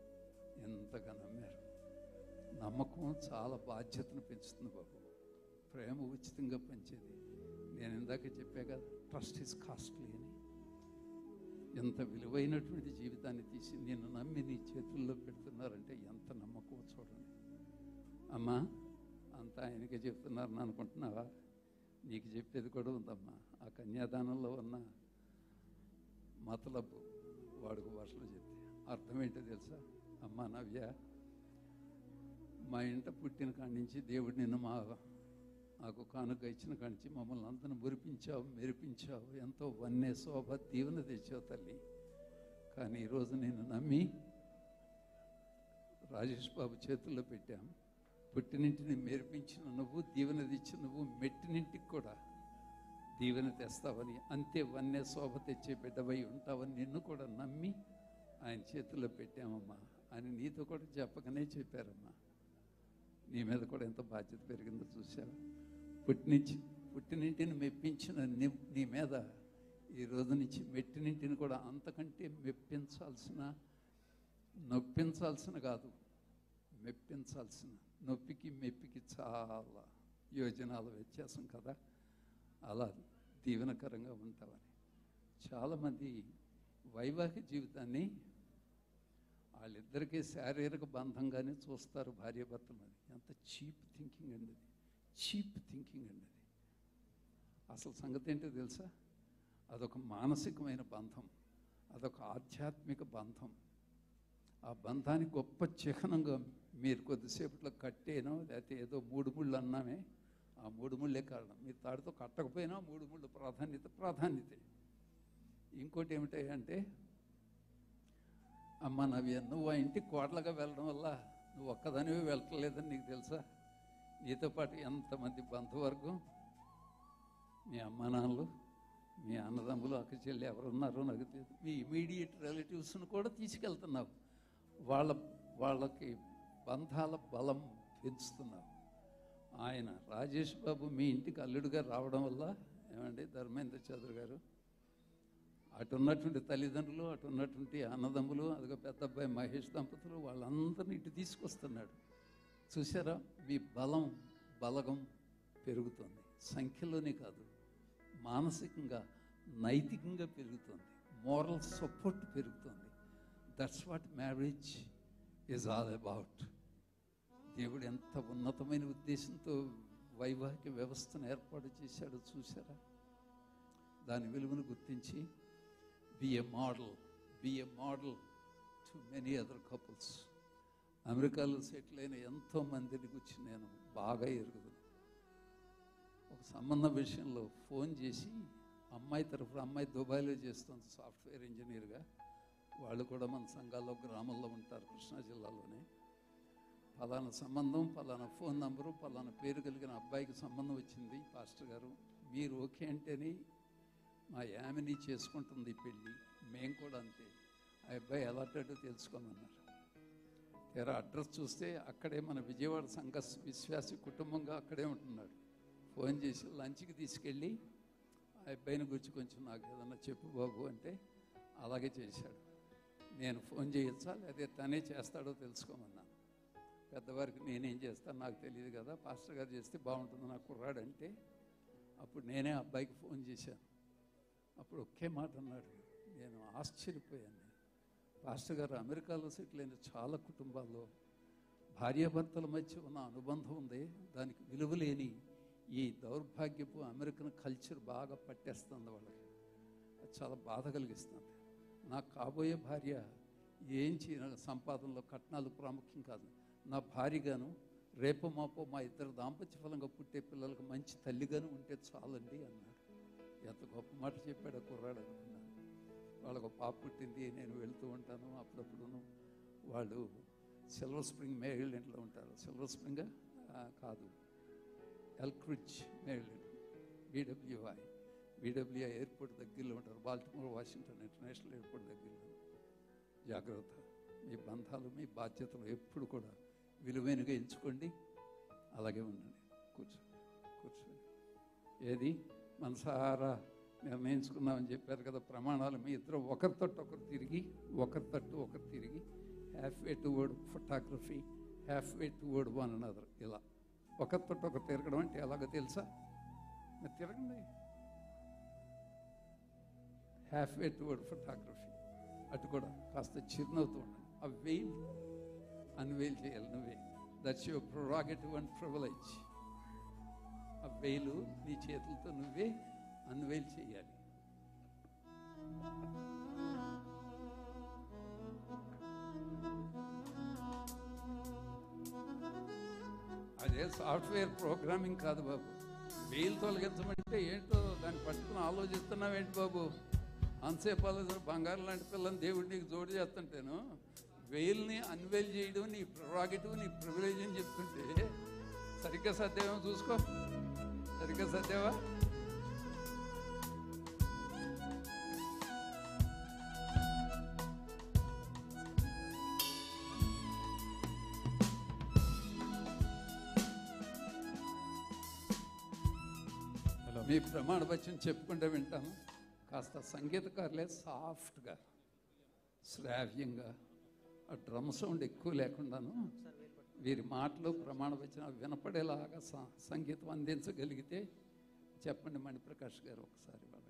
ఎంతగా నమ్మారు నమ్మకం చాలా బాధ్యతను పెంచుతుంది బాబు ప్రేమ ఉచితంగా పంచేది నేను ఇందాక చెప్పా కదా ట్రస్ట్ ఇస్ కాస్ట్లీ అని ఎంత విలువైనటువంటి జీవితాన్ని తీసి నిన్ను నమ్మి నీ చేతుల్లో పెడుతున్నారంటే ఎంత నమ్మకం చూడండి అమ్మా అంతా ఆయనకే చెప్తున్నారని అనుకుంటున్నావా నీకు చెప్పేది కూడా ఉందమ్మా ఆ కన్యాదానంలో ఉన్న మతలబు వాడుకు భాషలో చెప్తే అర్థం ఏంటో తెలుసా అమ్మా నవ్య మా ఇంట పుట్టిన కాడి నుంచి దేవుడు నిన్ను మా నాకు కానుక ఇచ్చిన కాడి నుంచి మమ్మల్ని అంతను మురిపించావు మెరిపించావు ఎంతో వన్నే శోభ దీవెన తెచ్చావు తల్లి కానీ ఈరోజు నేను నమ్మి రాజేష్ బాబు చేతుల్లో పెట్టాం పుట్టినింటిని మెరిపించిన నువ్వు దీవెన తెచ్చిన నువ్వు మెట్టినింటికి కూడా దీవెన తెస్తావని అంతే వన్నే శోభ తెచ్చే బిడ్డవై ఉంటావని నిన్ను కూడా నమ్మి ఆయన చేతుల్లో పెట్టామమ్మా అని నీతో కూడా చెప్పకనే చెప్పారమ్మా నీ మీద కూడా ఎంత బాధ్యత పెరిగిందో చూసావా పుట్టినించి పుట్టినింటిని మెప్పించిన నీ నీ మీద ఈ రోజు నుంచి మెట్టినింటిని కూడా అంతకంటే మెప్పించాల్సిన నొప్పించాల్సిన కాదు మెప్పించాల్సిన నొప్పికి మెప్పికి చాలా యోజనాల వ్యత్యాసం కదా అలా దీవెనకరంగా ఉంటామని చాలామంది వైవాహిక జీవితాన్ని వాళ్ళిద్దరికీ శారీరక బంధంగానే చూస్తారు భార్యాభర్తలని ఎంత చీప్ థింకింగ్ అండి అది చీప్ థింకింగ్ అండి అది అసలు సంగతి ఏంటో తెలుసా అదొక మానసికమైన బంధం అదొక ఆధ్యాత్మిక బంధం ఆ బంధానికి గొప్ప చిహ్నంగా మీరు కొద్దిసేపట్లో కట్టేనో లేకపోతే ఏదో మూడు ముళ్ళు అన్నామే ఆ మూడు ముళ్ళే కారణం మీరు తాడితో కట్టకపోయినా మూడు ముళ్ళు ప్రాధాన్యత ప్రాధాన్యతే ఇంకోటి ఏమిటంటే అమ్మ నవ్య నువ్వు ఆ ఇంటికి కోట్లగా వెళ్ళడం వల్ల నువ్వు ఒక్కదానివే వెళ్ళట్లేదని నీకు తెలుసా నీతో పాటు ఎంతమంది బంధువర్గం మీ అమ్మ నాన్నలు మీ అన్నదమ్ములు అక్క చెల్లి ఎవరున్నారో నాకు తెలియదు మీ ఇమీడియట్ రిలేటివ్స్ను కూడా తీసుకెళ్తున్నావు వాళ్ళ వాళ్ళకి బంధాల బలం పెంచుతున్నావు ఆయన రాజేష్ బాబు మీ ఇంటికి అల్లుడుగా రావడం వల్ల ఏమండి ధర్మేంద్ర చౌదరి గారు అటు ఉన్నటువంటి తల్లిదండ్రులు అటు ఉన్నటువంటి అన్నదమ్ములు అదిగో పెద్ద అబ్బాయి మహేష్ దంపతులు వాళ్ళందరినీ ఇటు తీసుకొస్తున్నాడు చూసారా మీ బలం బలగం పెరుగుతుంది సంఖ్యలోనే కాదు మానసికంగా నైతికంగా పెరుగుతుంది మోరల్ సపోర్ట్ పెరుగుతుంది that's what marriage is all about దేవుడు ఎంత ఉన్నతమైన ఉద్దేశంతో వైవాహిక వ్యవస్థను ఏర్పాటు చేశాడో చూసారా దాని విలువను గుర్తించి be a model be a model to many other couples అమెరికాలో సెటిల్ అయిన ఎంతో మందిని గురించి నేను బాగా ఎరుగుదును ఒక సంబంధం విషయంలో ఫోన్ చేసి అమ్మాయి తరఫున అమ్మాయి దుబాయ్లో చేస్తుంది సాఫ్ట్వేర్ ఇంజనీర్గా వాళ్ళు కూడా మన సంఘాల్లో గ్రామంలో ఉంటారు కృష్ణా జిల్లాలోనే పలానా సంబంధం పలానా ఫోన్ నంబరు పలానా పేరు కలిగిన అబ్బాయికి సంబంధం వచ్చింది పాస్టర్ గారు మీరు ఓకే అంటేనే మా యామిని చేసుకుంటుంది ఈ పెళ్ళి మేము కూడా అంతే ఆ అబ్బాయి ఎలాంటో తెలుసుకోమన్నారు తీరా అడ్రస్ చూస్తే అక్కడే మన విజయవాడ సంఘ విశ్వాసి కుటుంబంగా అక్కడే ఉంటున్నాడు ఫోన్ చేసి లంచ్కి తీసుకెళ్ళి ఆ అబ్బాయిని గురించి కొంచెం నాకు ఏదన్నా చెప్పు బాబు అంటే అలాగే చేశాడు నేను ఫోన్ చేయొచ్చా లేదా తనే చేస్తాడో తెలుసుకోమన్నాను పెద్దవారికి నేనేం చేస్తాను నాకు తెలియదు కదా పాస్టర్ గారు చేస్తే బాగుంటుంది నా కుర్రాడు అంటే అప్పుడు నేనే అబ్బాయికి ఫోన్ చేశాను అప్పుడు ఒకే మాట అన్నాడు నేను ఆశ్చర్యపోయాను పాస్టర్ గారు అమెరికాలో సెటిల్ అయిన చాలా కుటుంబాల్లో భార్యాభర్తల మధ్య ఉన్న అనుబంధం ఉంది దానికి విలువ లేని ఈ దౌర్భాగ్యపు అమెరికన్ కల్చర్ బాగా పట్టేస్తుంది వాళ్ళకి అది చాలా బాధ కలిగిస్తుంది నాకు కాబోయే భార్య ఏం చేయ సంపాదనలో కట్నాలు ప్రాముఖ్యం కాదు నా భార్యగాను రేపు మాపో మా ఇద్దరు దాంపత్య ఫలంగా పుట్టే పిల్లలకు మంచి తల్లిగాను ఉంటే చాలండి అన్నాడు ఎంత గొప్ప మాట చెప్పాడు ఆ కుర్రాడు అనుకున్నాను వాళ్ళకు ఒక పాప పుట్టింది నేను వెళ్తూ ఉంటాను అప్పుడప్పుడును వాళ్ళు సిల్వర్ స్ప్రింగ్ మేరిల్యాండ్లో ఉంటారు సిల్వర్ స్ప్రింగ్ కాదు ఎల్క్రిడ్జ్ మేరిల్యాండ్ బీడబ్ల్యూఐ బీడబ్ల్యూఐ ఎయిర్పోర్ట్ దగ్గరలో ఉంటారు బాల్టిమోర్ వాషింగ్టన్ ఇంటర్నేషనల్ ఎయిర్పోర్ట్ దగ్గరలో జాగ్రత్త మీ బంధాలు మీ బాధ్యతలు ఎప్పుడు కూడా విలువైనగా ఎంచుకోండి అలాగే ఉండండి కూర్చోండి కూర్చోండి ఏది మనసారా నిర్ణయించుకున్నామని చెప్పారు కదా ప్రమాణాలు మీ ఇద్దరు ఒకరి తట్టు ఒకరు తిరిగి ఒకరి తట్టు ఒకరు తిరిగి halfway toward photography halfway toward one another ఇలా ఒకరితో ఒకరు తిరగడం అంటే ఎలాగో తెలుసా మరి తిరగండి హ్యాఫ్ వే టువర్డ్ ఫోటోగ్రఫీ అటు కూడా కాస్త చిరునవ్వుతూ ఉండండి ఆ వెయిల్ అన్వేల్ చేయాలి నువ్వే that's your prerogative and privilege ఆ వెయిలు నీ చేతులతో నువ్వే అన్వేల్ చేయాలి అదే సాఫ్ట్వేర్ ప్రోగ్రామింగ్ కాదు బాబు వెయిల్ తొలగించమంటే ఏంటో దాన్ని పట్టుకుని ఆలోచిస్తున్నావు ఏంటి బాబు అంతసేపు ఆలోచన బంగారం లాంటి పిల్లని దేవుడు నీకు జోడు చేస్తుంటేను వెయిల్ని అన్వేల్ చేయడం నీ ప్రొరాగేటివ్ నీ ప్రివిలేజ్ అని చెప్తుంటే సరిగ్గా సర్దేమో చూసుకో సరిగ్గా సర్దేవా మీ ప్రమాణ వచనం చెప్పుకుంటే వింటాము కాస్త సంగీతకారులే సాఫ్ట్గా శ్రావ్యంగా ఆ డ్రమ్ సౌండ్ ఎక్కువ లేకుండాను వీరి మాటలు ప్రమాణ వచనం వినపడేలాగా స- సంగీతం అందించగలిగితే చెప్పండి మణిప్రకాష్ గారు ఒకసారి వాళ్ళకి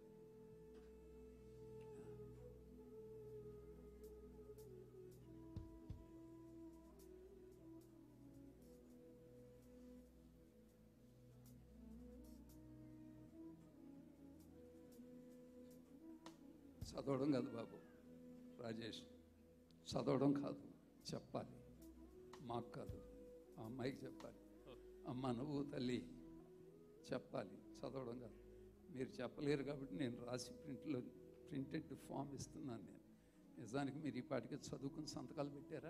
చదవడం కాదు బాబు రాజేష్ చదవడం కాదు చెప్పాలి మాకు కాదు ఆ అమ్మాయికి చెప్పాలి అమ్మ నువ్వు తల్లి చెప్పాలి చదవడం కాదు మీరు చెప్పలేరు కాబట్టి నేను రాసి ప్రింట్లో ప్రింటెడ్ ఫామ్ ఇస్తున్నాను నేను నిజానికి మీరు ఈ పాటికి చదువుకుని సంతకాలు పెట్టారా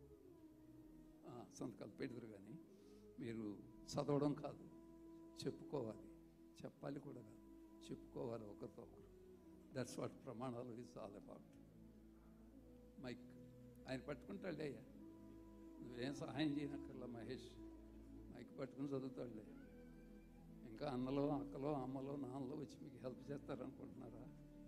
ఆ, సంతకాలు పెడతారు కానీ మీరు చదవడం కాదు చెప్పుకోవాలి చెప్పాలి కూడా కాదు చెప్పుకోవాలి ఒకరితో ఒకరు దట్స్ వాట్ ప్రమాణాలు ఈజ్ ఆల్ అబౌట్ మైక్ ఆయన పట్టుకుంటాడే అయ్యా నువ్వేం సహాయం చేయనక్కర్లా మహేష్ మైక్ పట్టుకుని చదువుతాడులే ఇంకా అన్నలో అక్కలో అమ్మలో నాన్నలో వచ్చి మీకు హెల్ప్ చేస్తారనుకుంటున్నారా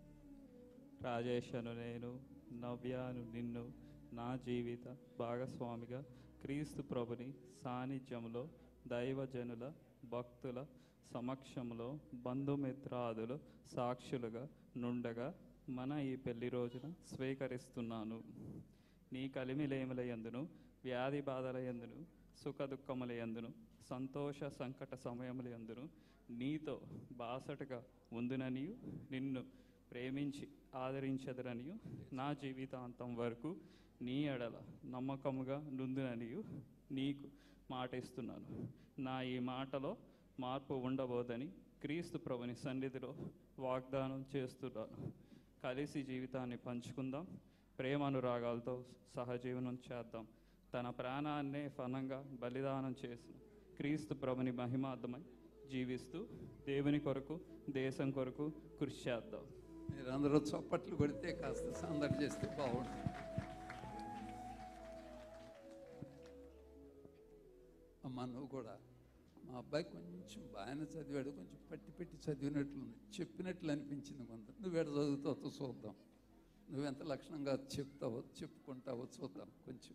రాజేష్ అను నేను నవ్యాను నిన్ను నా జీవిత భాగస్వామిగా క్రీస్తు ప్రభుని సాన్నిధ్యంలో దైవజనుల భక్తుల సమక్షంలో బంధుమిత్రాదులు సాక్షులుగా నుండగా మన ఈ పెళ్లి రోజున స్వీకరిస్తున్నాను నీ కలిమిలేముల యందును వ్యాధి బాధల యందును సుఖ దుఃఖముల యందును సంతోష సంకట సమయముల యందును నీతో బాసటగా ఉందుననియు నిన్ను ప్రేమించి ఆదరించదరనియు నా జీవితాంతం వరకు నీ ఎడల నమ్మకముగా నుందుననియు నీకు మాట ఇస్తున్నాను నా ఈ మాటలో మార్పు ఉండబోదని క్రీస్తు ప్రభుని సన్నిధిలో వాగ్దానం చేస్తున్నాను కలిసి జీవితాన్ని పంచుకుందాం ప్రేమానురాగాలతో సహజీవనం చేద్దాం తన ప్రాణాన్నే ఫలంగా బలిదానం చేసిన క్రీస్తు ప్రభుని మహిమార్థమై జీవిస్తూ దేవుని కొరకు దేశం కొరకు కృషి చేద్దాం మీరందరూ చప్పట్లు కొడితే కాస్త సందడి చేస్తే బాగుంటుంది అమ్మ నువ్వు కూడా మా అబ్బాయి కొంచెం బాగానే చదివాడు కొంచెం పట్టి పెట్టి చదివినట్లుంది చెప్పినట్లు అనిపించింది కొంత నువ్వు ఎడ చదువుతావో చూద్దాం నువ్వెంత లక్షణంగా చెప్తావో చెప్పుకుంటావో చూద్దాం కొంచెం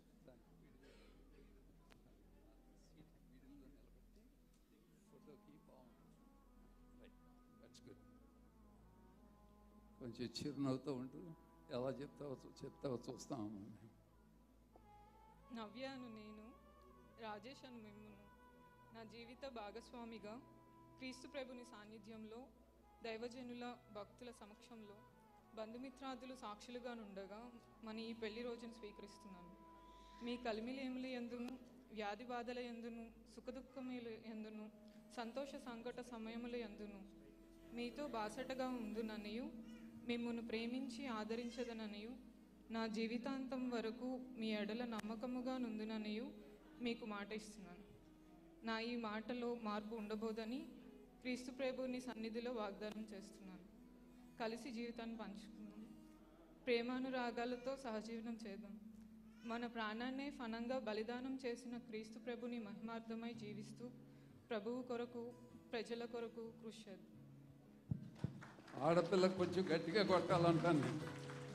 కొంచెం చిరునవ్వుతూ ఉంటూ ఎలా చెప్తావో చూ- చెప్తావో చూస్తామమ్మా మేము నవ్యాను నేను రాజేష్ అను మిమ్మును నా జీవిత భాగస్వామిగా క్రీస్తు ప్రభుని సాన్నిధ్యంలో దైవజనుల భక్తుల సమక్షంలో బంధుమిత్రాదులు సాక్షులుగా నుండగా మన ఈ పెళ్లి రోజును స్వీకరిస్తున్నాను మీ కలిమిలేముల ఎందును వ్యాధి బాధల ఎందును సుఖదుఖముల ఎందును సంతోష సంకట సమయముల ఎందును మీతో బాసటగా ఉందుననియు మిమ్మును ప్రేమించి ఆదరించదననియు నా జీవితాంతం వరకు మీ ఎడల నమ్మకముగా నుందుననియు మీకు మాట ఇస్తున్నాను నా ఈ మాటలో మార్పు ఉండబోదని క్రీస్తు ప్రభుని సన్నిధిలో వాగ్దానం చేస్తున్నాను కలిసి జీవితాన్ని పంచుకుందాం ప్రేమానురాగాలతో సహజీవనం చేద్దాం మన ప్రాణాన్నే ఫనంగా బలిదానం చేసిన క్రీస్తు ప్రభుని మహిమార్థమై జీవిస్తూ ప్రభువు కొరకు ప్రజల కొరకు కృషి చేద్దాం ఆడపిల్లకు కొంచెం గట్టిగా కొట్టాలంటాను నేను.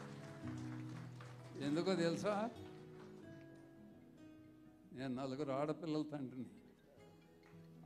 ఎందుకో తెలుసా నేను నలుగురు ఆడపిల్లల తండ్రిని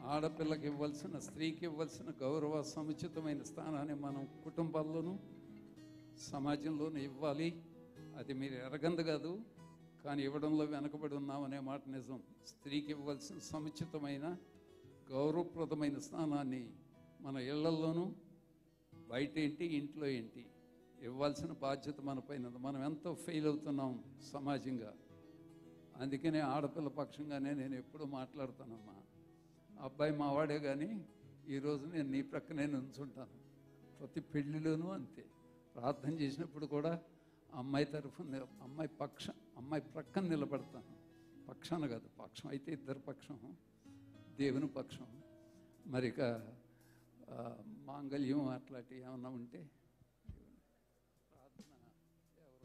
ఆడపిల్లకి ఇవ్వాల్సిన స్త్రీకి ఇవ్వాల్సిన గౌరవ సముచితమైన స్థానాన్ని మనం కుటుంబాల్లోనూ సమాజంలోనూ ఇవ్వాలి అది మీరు ఎరగంది కాదు కానీ ఇవ్వడంలో వెనకబడి ఉన్నామనే మాట నిజం స్త్రీకి ఇవ్వాల్సిన సముచితమైన గౌరవప్రదమైన స్థానాన్ని మన ఇళ్లలోనూ బయట ఏంటి ఇంట్లో ఏంటి ఇవ్వాల్సిన బాధ్యత మన పైన ఉంది. మనం ఎంతో ఫెయిల్ అవుతున్నాం సమాజంగా అందుకనే ఆడపిల్ల పక్షంగానే నేను ఎప్పుడూ మాట్లాడుతానమ్మా అబ్బాయి మావాడే కానీ ఈరోజు నేను నీ ప్రక్కనే నుంచుంటాను ప్రతి పెళ్లిలోనూ అంతే ప్రార్థన చేసినప్పుడు కూడా అమ్మాయి తరఫున అమ్మాయి పక్ష అమ్మాయి ప్రక్కన నిలబడతాను పక్షాన కాదు పక్షం అయితే ఇద్దరు పక్షం దేవుని పక్షం మరి ఇక ఆ, మాంగళ్యం అట్లాంటివి ఏమన్నా ఉంటే ప్రార్థన ఎవరు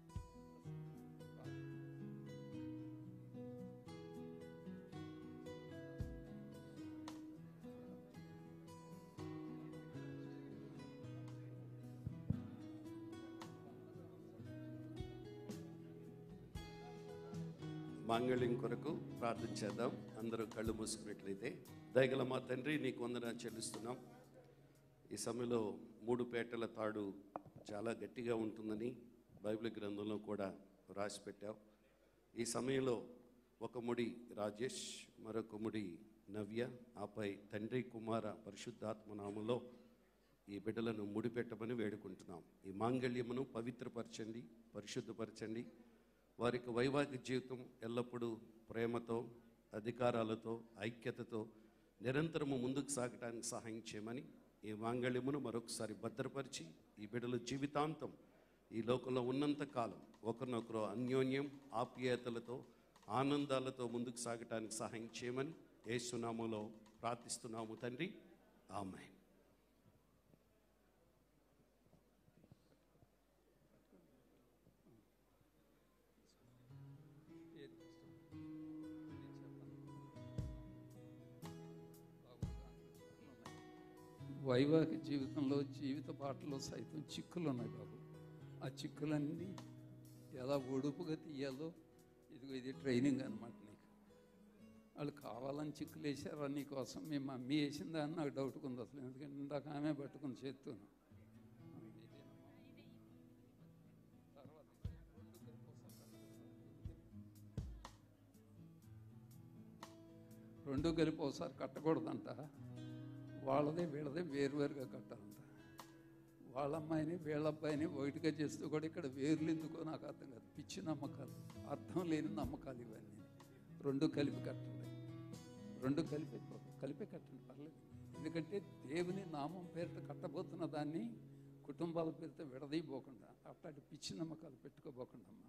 మాంగళ్యం కొరకు ప్రార్థన చేద్దాం అందరూ కళ్ళు మూసుకున్నట్లయితే దయగల మా తండ్రి నీకు వందన చెల్లిస్తున్నాం ఈ సమయంలో మూడు పేటల తాడు చాలా గట్టిగా ఉంటుందని బైబిల్ గ్రంథంలో కూడా రాసి పెట్టావు ఈ సమయంలో ఒక ముడి రాజేష్ మరొక ముడి నవ్య ఆపై తండ్రి కుమార పరిశుద్ధాత్మ నామంలో ఈ బిడ్డలను ముడిపెట్టమని వేడుకుంటున్నాం ఈ మాంగళ్యమును పవిత్రపరచండి పరిశుద్ధపరచండి వారికి వైవాహిక జీవితం ఎల్లప్పుడూ ప్రేమతో అధికారాలతో ఐక్యతతో నిరంతరము ముందుకు సాగడానికి సహాయం చేయమని ఈ మాంగళ్యమును మరొకసారి భద్రపరిచి ఈ బిడ్డల జీవితాంతం ఈ లోకంలో ఉన్నంత కాలం ఒకరినొకరు అన్యోన్యం ఆప్యాయతలతో ఆనందాలతో ముందుకు సాగటానికి సహాయం చేయమని ఏసునామలో ప్రార్థిస్తున్నాము తండ్రి ఆమె వైవాహిక జీవితంలో జీవిత బాటలో సైతం చిక్కులు ఉన్నాయి బాబు ఆ చిక్కులన్నీ ఎలా ఒడుపుగా తీయాలో ఇదిగో ఇది ట్రైనింగ్ అనమాట నీకు వాళ్ళు కావాలని చిక్కులు వేసారా నీకోసం మీ మమ్మీ వేసిందా అని నాకు డౌట్ ఉంది అసలు ఎందుకంటే ఇందాక ఆమె పట్టుకుని చేస్తున్నాను రెండు కలిపి ఒకసారి కట్టకూడదంట వాళ్ళదే వీళ్ళదే వేరువేరుగా కట్టాలంట వాళ్ళ అమ్మాయిని వీళ్ళ అబ్బాయిని ఒకటిగా చేస్తూ కూడా ఇక్కడ వేర్లు ఎందుకో నాకు అర్థం కాదు పిచ్చి నమ్మకాలు అర్థం లేని నమ్మకాలు ఇవన్నీ రెండు కలిపి కట్టండి రెండు కలిపి కలిపి కట్టండి పర్లేదు ఎందుకంటే దేవుని నామం పేరిట కట్టబోతున్న దాన్ని కుటుంబాల పేరుతో విడదీయబోకుండా అట్లాంటి పిచ్చి నమ్మకాలు పెట్టుకోబోకుండా అమ్మా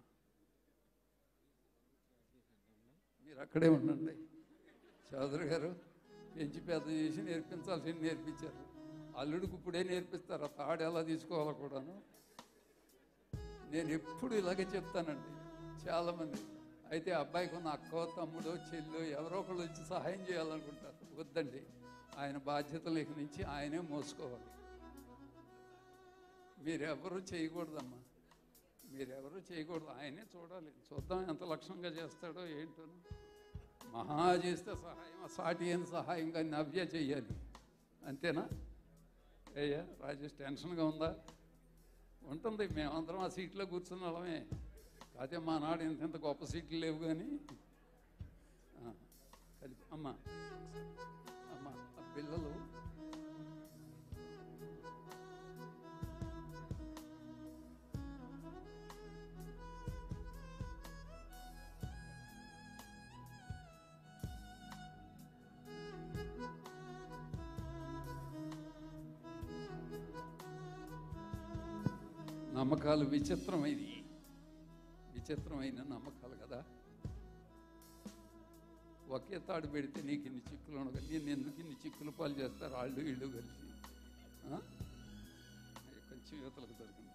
మీరు అక్కడే ఉండండి చౌదరి గారు పెంచి పెద్ద చేసి నేర్పించాల్సింది నేర్పించారు అల్లుడికి ఇప్పుడే నేర్పిస్తారు ఆ తాడు ఎలా తీసుకోవాలో కూడాను నేను ఎప్పుడు ఇలాగే చెప్తానండి చాలామంది అయితే అబ్బాయికి ఉన్న అక్కో తమ్ముడో చెల్లో ఎవరో ఒకళ్ళు వచ్చి సహాయం చేయాలనుకుంటారు వద్దండి ఆయన బాధ్యతలు ఇక నుంచి ఆయనే మోసుకోవాలి మీరెవరూ చేయకూడదమ్మా మీరెవరూ చేయకూడదు ఆయనే చూడాలి చూద్దాం ఎంత లక్ష్యంగా చేస్తాడో ఏంటో మహా చేస్తే సహాయం ఆ సాటి అయిన సహాయంగా నవ్య చెయ్యాలి అంతేనా అయ్యా రాజేష్ టెన్షన్గా ఉందా ఉంటుంది మేమందరం ఆ సీట్లో కూర్చున్న వాళ్ళమే కాకపోతే మా నాడు ఇంత ఇంత గొప్ప సీట్లు లేవు కానీ ఆ, కలిపి అమ్మ అమ్మ ఆ పిల్లలు నమ్మకాలు విచిత్రమైనవి విచిత్రమైన నమ్మకాలు కదా ఒకే తాడు పెడితే నీకు ఇన్ని చిక్కులు ఉండగా నేను ఎందుకు ఇన్ని చిక్కులు పాలు చేస్తారు వాళ్ళు వీళ్ళు కలిసి ఆ? కొంచెం యువతలకు దొరికింది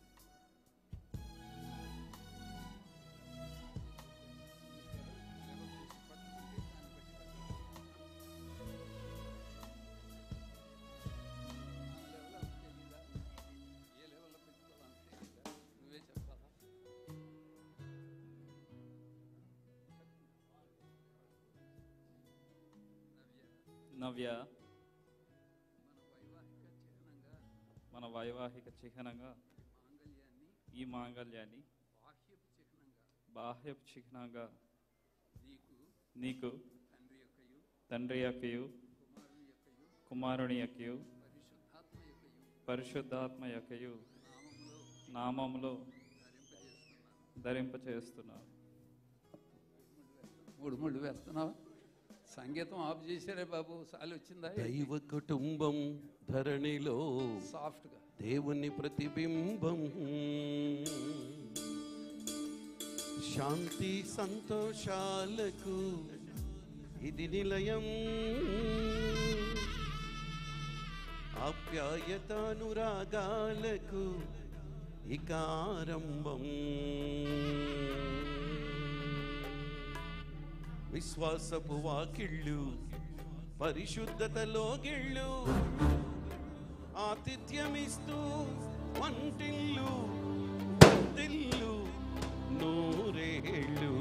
ఏ లెవెల్లో పెట్టుకోవాలంటే నువ్వే చెప్పాలా నవ్య మన వైవాహిక చిహ్నంగా ఈ మాంగళ్యాన్ని బాహ్యపు చిహ్నంగా నీకు తండ్రి యొక్కయు కుమారుని యొక్కయు పరిశుద్ధాత్మ యొక్కయు నామములో ధరింపచేస్తున్నాను మూడు మూడు వేస్తున్నావా సంగీతం ఆఫ్ చేశారే బాబు సాలి వచ్చిందా దైవ కుటుంబం ధరణిలో సాఫ్ట్గా దేవుని ప్రతిబింబం శాంతి సంతోషాలకు ఇది నిలయం ఆప్యాయతానురాగాలకు ఇక ఆరంభం విశ్వాసపు వాకిళ్ళు పరిశుద్ధతలో గిళ్ళు ఆతిథ్యమిస్తూ వంటిల్లు వంటిల్లు నూరేళ్ళు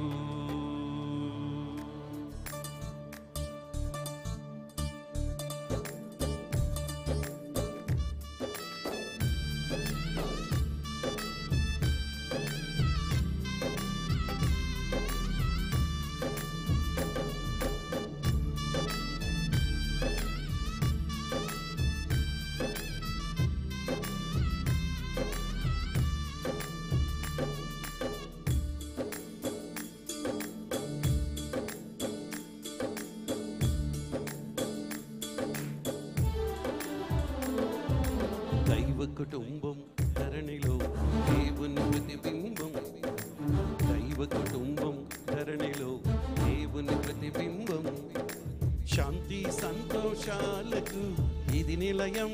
దైవ కుటుంబం ధరణిలో దేవుని ప్రతిబింబం దైవ కుటుంబం ధరణిలో దేవుని ప్రతిబింబం శాంతి సంతోషాలకు ఇది నిలయం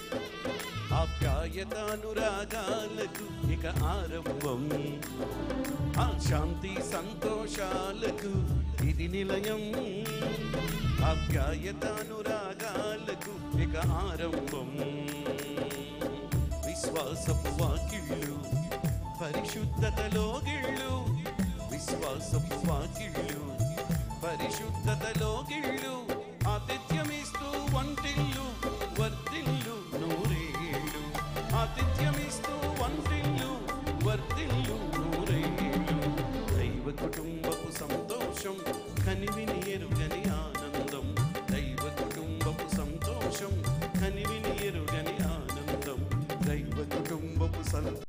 ఆప్యాయతానురాగాలకు ఇక ఆరంభం ఆ శాంతి సంతోషాలకు ఇది నిలయం ఆప్యాయతానురాగాలకు ఇక ఆరంభం విశ్వాసపు వాకిళ్ళు పరిశుద్ధతలో గిళ్ళు విశ్వాసపు వాకిళ్ళు పరిశుద్ధతలో గిళ్ళు ఆతిథ్యమిస్తూ వంటిల్లు వర్తిల్లు నూరేళ్ళు ఆతిథ్యమిస్తూ వంటిల్లు వర్తిల్లు నూరేళ్ళు దైవ కుటుంబపు సంతోషం కనివిని ఎరుగని ఆనందం దైవ కుటుంబపు సంతోషం కనివిని ఎరుగని ఆనందం దైవ కుటుంబపు సంతోషం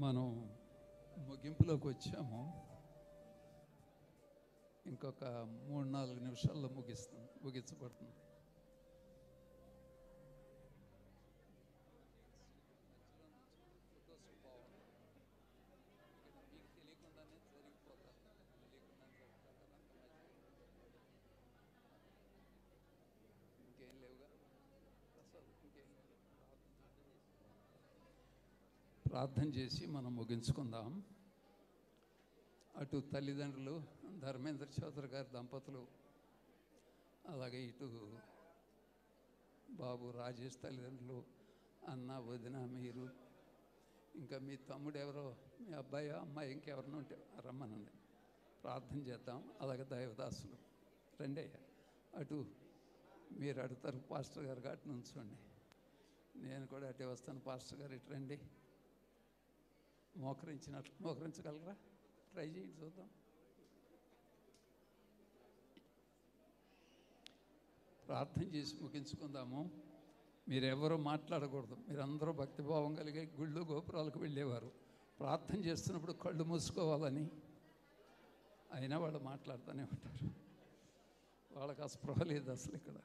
మనం ముగింపులోకి వచ్చాము ఇంకొక మూడు నాలుగు నిమిషాల్లో ముగిస్తుంది ముగించబడుతుంది ఇంకేం లేవుగా ప్రసాద్ ఇంకేం ప్రార్థన చేసి మనం ముగించుకుందాం అటు తల్లిదండ్రులు ధర్మేంద్ర చౌదరి గారి దంపతులు అలాగే ఇటు బాబు రాజేష్ తల్లిదండ్రులు అన్న వదిన మీరు ఇంకా మీ తమ్ముడు ఎవరో మీ అబ్బాయి అమ్మాయి ఇంకెవరినో ఉంటే రమ్మనండి ప్రార్థన చేద్దాం అలాగే దైవదాసులు రండి అయ్యా అటు మీరు అడుగుతారు పాస్టర్ గారు అటు నుంచోండి నేను కూడా అటే వస్తాను పాస్టర్ గారు ఇటు రండి మోకరించినట్లు మోకరించగలరా ట్రై చేయండి చూద్దాం ప్రార్థన చేసి ముగించుకుందాము మీరెవరూ మాట్లాడకూడదు మీరందరూ భక్తిభావం కలిగే గుళ్ళు గోపురాలకు వెళ్ళేవారు ప్రార్థన చేస్తున్నప్పుడు కళ్ళు మూసుకోవాలని అయినా వాళ్ళు మాట్లాడుతూనే ఉంటారు వాళ్ళకి ఆ స్పృహ లేదు అసలు ఇక్కడ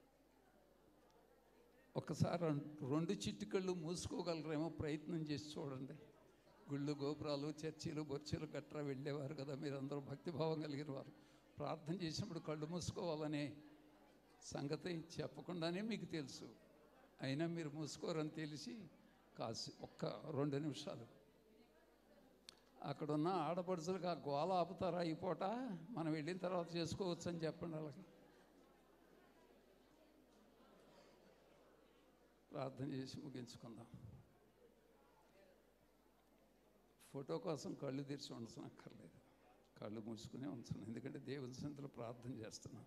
ఒకసారి రెండు చిట్టుకళ్ళు మూసుకోగలరేమో ప్రయత్నం చేసి చూడండి గుళ్ళు గోపురాలు చర్చిలు బొర్చీలు గట్రా వెళ్ళేవారు కదా మీరందరూ భక్తిభావం కలిగిన వారు ప్రార్థన చేసినప్పుడు కళ్ళు మూసుకోవాలనే సంగతి చెప్పకుండానే మీకు తెలుసు అయినా మీరు మూసుకోరని తెలిసి కాసి ఒక్క రెండు నిమిషాలు అక్కడున్న ఆడపడుచులకు ఆ గోల ఆపుతారా ఈ పూట మనం వెళ్ళిన తర్వాత చేసుకోవచ్చు అని చెప్పండి వాళ్ళకి ప్రార్థన చేసి ముగించుకుందాం ఫోటో కోసం కళ్ళు తెరిచి ఉంచనక్కర్లేదు కళ్ళు మూసుకునే ఉంచను ఎందుకంటే దేవుని సంతలో ప్రార్థన చేస్తున్నాను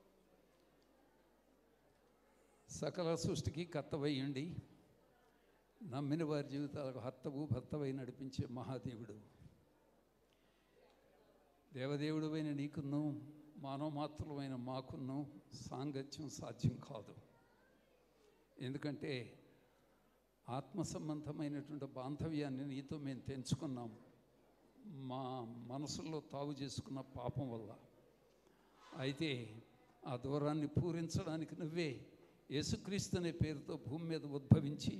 సకల సృష్టికి కర్తవయ్యండి నమ్మిన వారి జీవితాలకు హత్తవు భర్తవై నడిపించే మహాదేవుడు దేవదేవుడువైన నీకును మానవ మాతృలమైన మాకును సాంగత్యం సాధ్యం కాదు ఎందుకంటే ఆత్మ సంబంధమైనటువంటి బాంధవ్యాన్ని నీతో మేము తెంచుకున్నాం మా మనసుల్లో తావు చేసుకున్న పాపం వల్ల అయితే ఆ దూరాన్ని పూరించడానికి నువ్వే యేసుక్రీస్తు అనే పేరుతో భూమి మీద ఉద్భవించి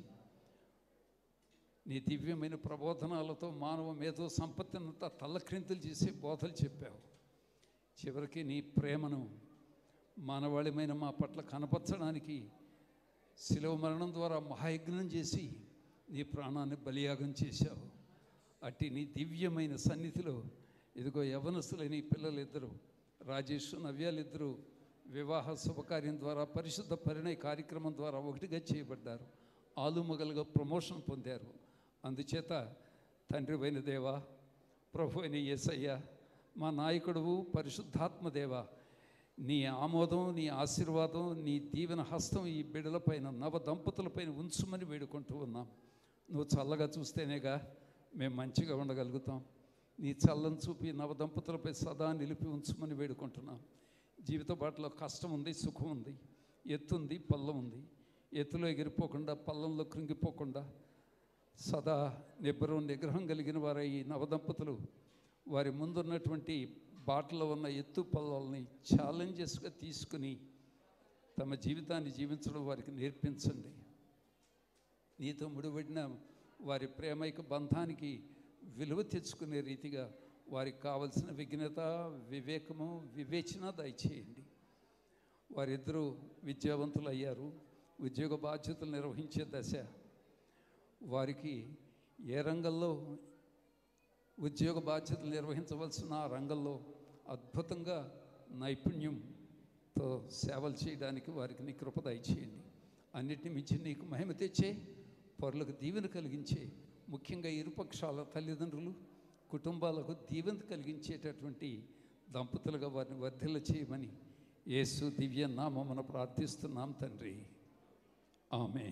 నీ దివ్యమైన ప్రబోధనాలతో మానవ మేధో సంపత్తినంతా తల్లక్రింతలు చేసే బోధలు చెప్పావు చివరికి నీ ప్రేమను మానవాళిమైన మా పట్ల కనపరచడానికి శిలవ మరణం ద్వారా మహాయజ్ఞం చేసి నీ ప్రాణాన్ని బలియాగం చేశావు అట్టి నీ దివ్యమైన సన్నిధిలో ఇదిగో యవనస్తులైన ఈ పిల్లలిద్దరూ రాజేష్ నవ్యాలిద్దరూ వివాహ శుభకార్యం ద్వారా పరిశుద్ధ పరిణయ కార్యక్రమం ద్వారా ఒకటిగా చేయబడ్డారు ఆలుమగలుగా ప్రమోషన్ పొందారు అందుచేత తండ్రి అయిన దేవా ప్రభు అయిన యేసయ్య మా నాయకుడు పరిశుద్ధాత్మ దేవా నీ ఆమోదం నీ ఆశీర్వాదం నీ దీవెన హస్తం ఈ బిడలపైన నవ దంపతులపైన ఉంచుమని వేడుకుంటూ ఉన్నాం నువ్వు చల్లగా చూస్తేనేగా మేము మంచిగా ఉండగలుగుతాం నీ చల్లని చూపి నవ దంపతులపై సదా నిలిపి ఉంచుమని వేడుకుంటున్నాం జీవిత బాటలో కష్టం ఉంది సుఖం ఉంది ఎత్తు ఉంది పల్లం ఉంది ఎత్తులో ఎగిరిపోకుండా పల్లంలో కృంగిపోకుండా సదా నిబ్బరం నిగ్రహం కలిగిన వారు ఈ నవదంపతులు వారి ముందున్నటువంటి బాటలో ఉన్న ఎత్తు పల్లాలని ఛాలెంజెస్గా తీసుకుని తమ జీవితాన్ని జీవించడం వారికి నేర్పించండి నీతో ముడిపడిన వారి ప్రేమైక బంధానికి విలువ తెచ్చుకునే రీతిగా వారికి కావలసిన విఘ్నత వివేకము వివేచన దయచేయండి వారిద్దరూ విద్యావంతులు అయ్యారు ఉద్యోగ బాధ్యతలు నిర్వహించే దశ వారికి ఏ రంగంలో ఉద్యోగ బాధ్యతలు నిర్వహించవలసిన ఆ రంగంలో అద్భుతంగా నైపుణ్యంతో సేవలు చేయడానికి వారికి నీ కృప దయచేయండి అన్నిటిని మించి నీకు మహిమ తెచ్చే పరులకు దీవెన కలిగించే ముఖ్యంగా ఇరుపక్షాల తల్లిదండ్రులు కుటుంబాలకు దీవెన కలిగించేటటువంటి దంపతులుగా వారిని వర్ధిల్ల చేయమని యేసు దివ్య నామమున ప్రార్థిస్తున్నాం తండ్రి ఆమె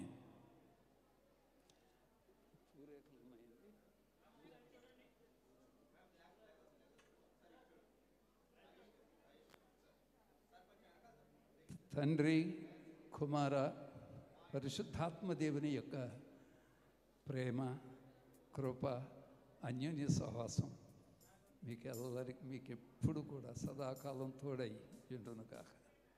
తండ్రి కుమార పరిశుద్ధాత్మ దేవుని యొక్క ప్రేమ కృప అన్యోన్య సహవాసం మీకు ఎల్లరికి మీకు ఎప్పుడు కూడా సదాకాలం తోడై ఉండును కాక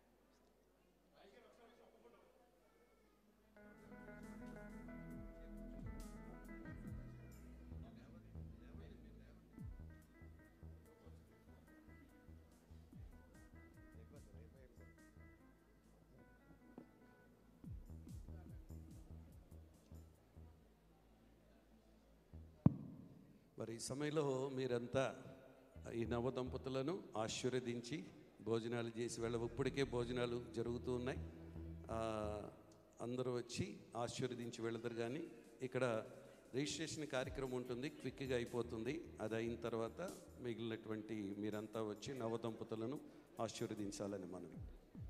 మరి ఈ సమయంలో మీరంతా ఈ నవ దంపతులను ఆశీర్వదించి భోజనాలు చేసి వెళ్ళ ఇప్పటికే భోజనాలు జరుగుతూ ఉన్నాయి ఆ, అందరూ వచ్చి ఆశీర్వదించి వెళతారు కానీ ఇక్కడ రిజిస్ట్రేషన్ కార్యక్రమం ఉంటుంది క్విక్గా అయిపోతుంది అది అయిన తర్వాత మిగిలినటువంటి మీరంతా వచ్చి నవ దంపతులను ఆశీర్వదించాలని మనవి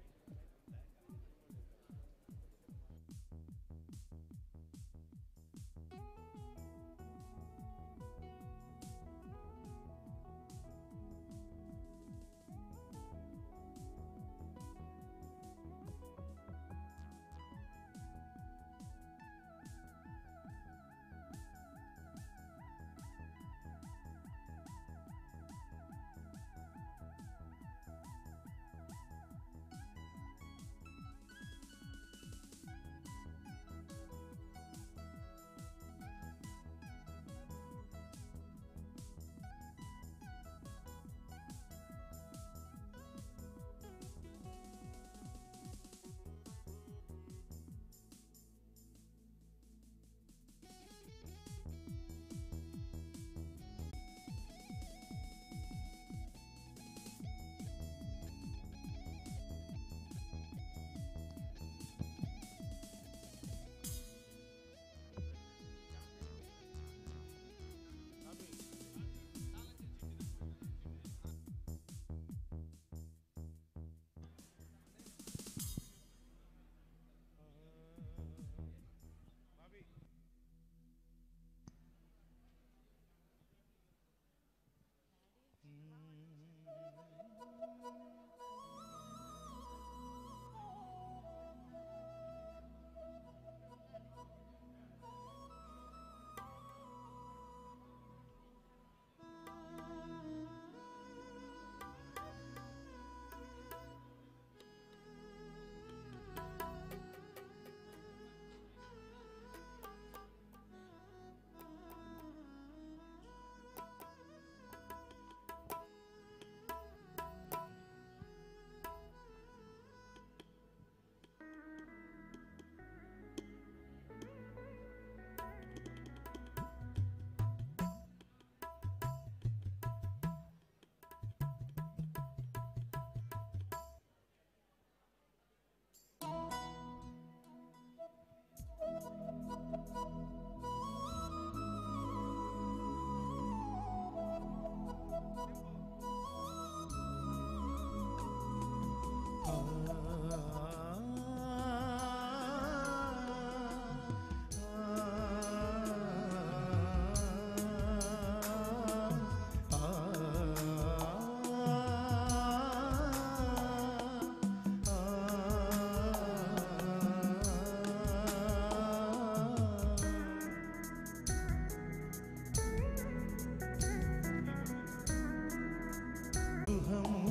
గృహము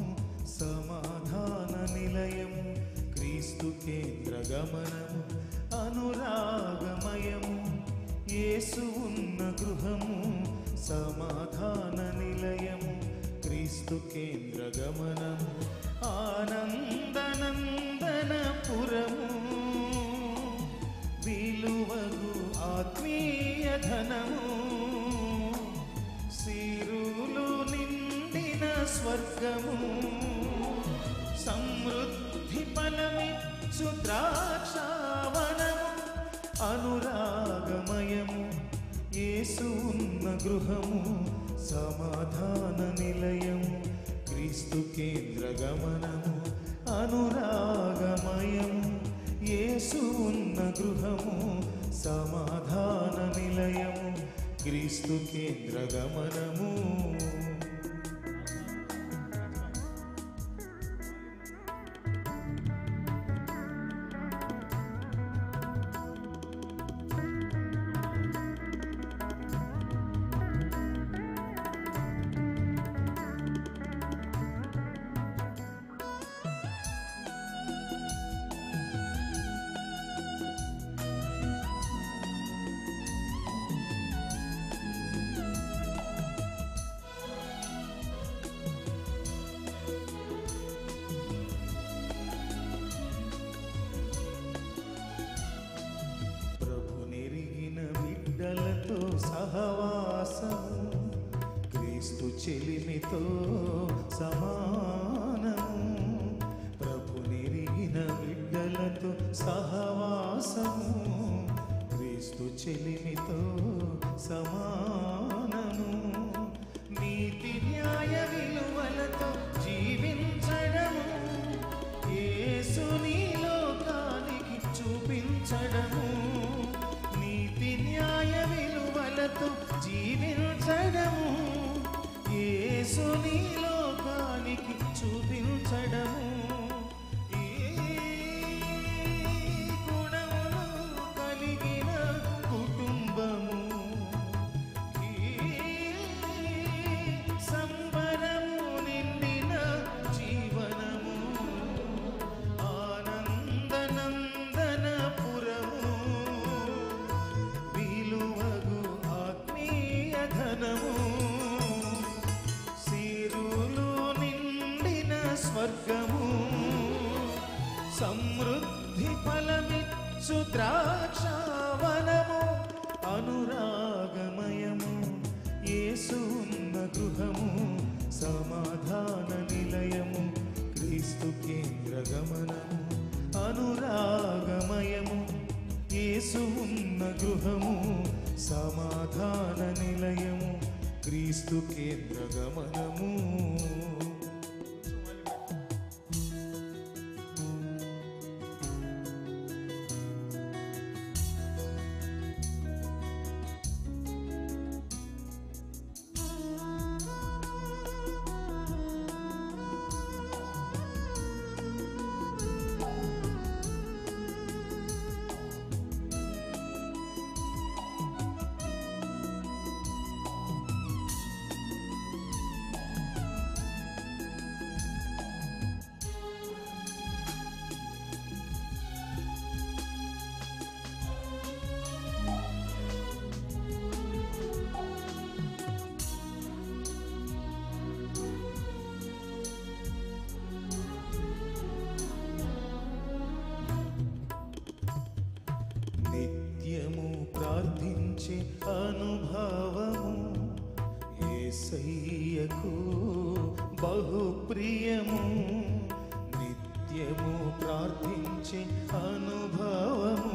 సమాధాన నిలయము క్రీస్తు కేంద్ర గమనము అనురాగమయము యేసు ఉన్న గృహము సమాధాన నిలయము క్రీస్తు కేంద్ర గమనము ఆనందనందనపురము విలువగు ఆత్మీయ ధనము సిరులు నిండిన స్వర్గము సమృద్ధి ఫలమిచ్చు ద్రాక్షావనము అనురాగమయము యేసు ఉన్న గృహము సమాధాన నిలయము క్రీస్తు కేంద్ర గమనము అనురాగమయము యేసు ఉన్న గృహము సమాధాన నిలయము క్రీస్తు కేంద్ర గమనము ఆ చెలిమితో సమానము ప్రభు నిరిగిన బిడ్డలతో సహవాసము క్రీస్తు చెలిమితో సమానము నీతి న్యాయ విలువలతో జీవించడము యేసుని లోకానికి చూపించడము నీతి న్యాయ విలువలతో జీవించడము యేసుని లోకానికి చూపించడము ఈ గుణములు కలిగిన కుటుంబము ఈ సంబరము నిండిన జీవనము ఆనందనందనపురము విలువగు ఆత్మీయ ధనము సిరులు నిండిన స్వర్గము సమృద్ధి ఫలమిచ్చు ద్రాక్షావనము అనురాగమయము యేసున్న గృహము సమాధాన నిలయము క్రీస్తు కేంద్ర గమనము అనురాగమయము యేసు ఉన్న గృహము సమాధాన నిలయము క్రీస్తు కేంద్ర గమనము నిత్యము ప్రార్థించే అనుభవము ఏసయ్యకు బహుప్రియము నిత్యము ప్రార్థించే అనుభవము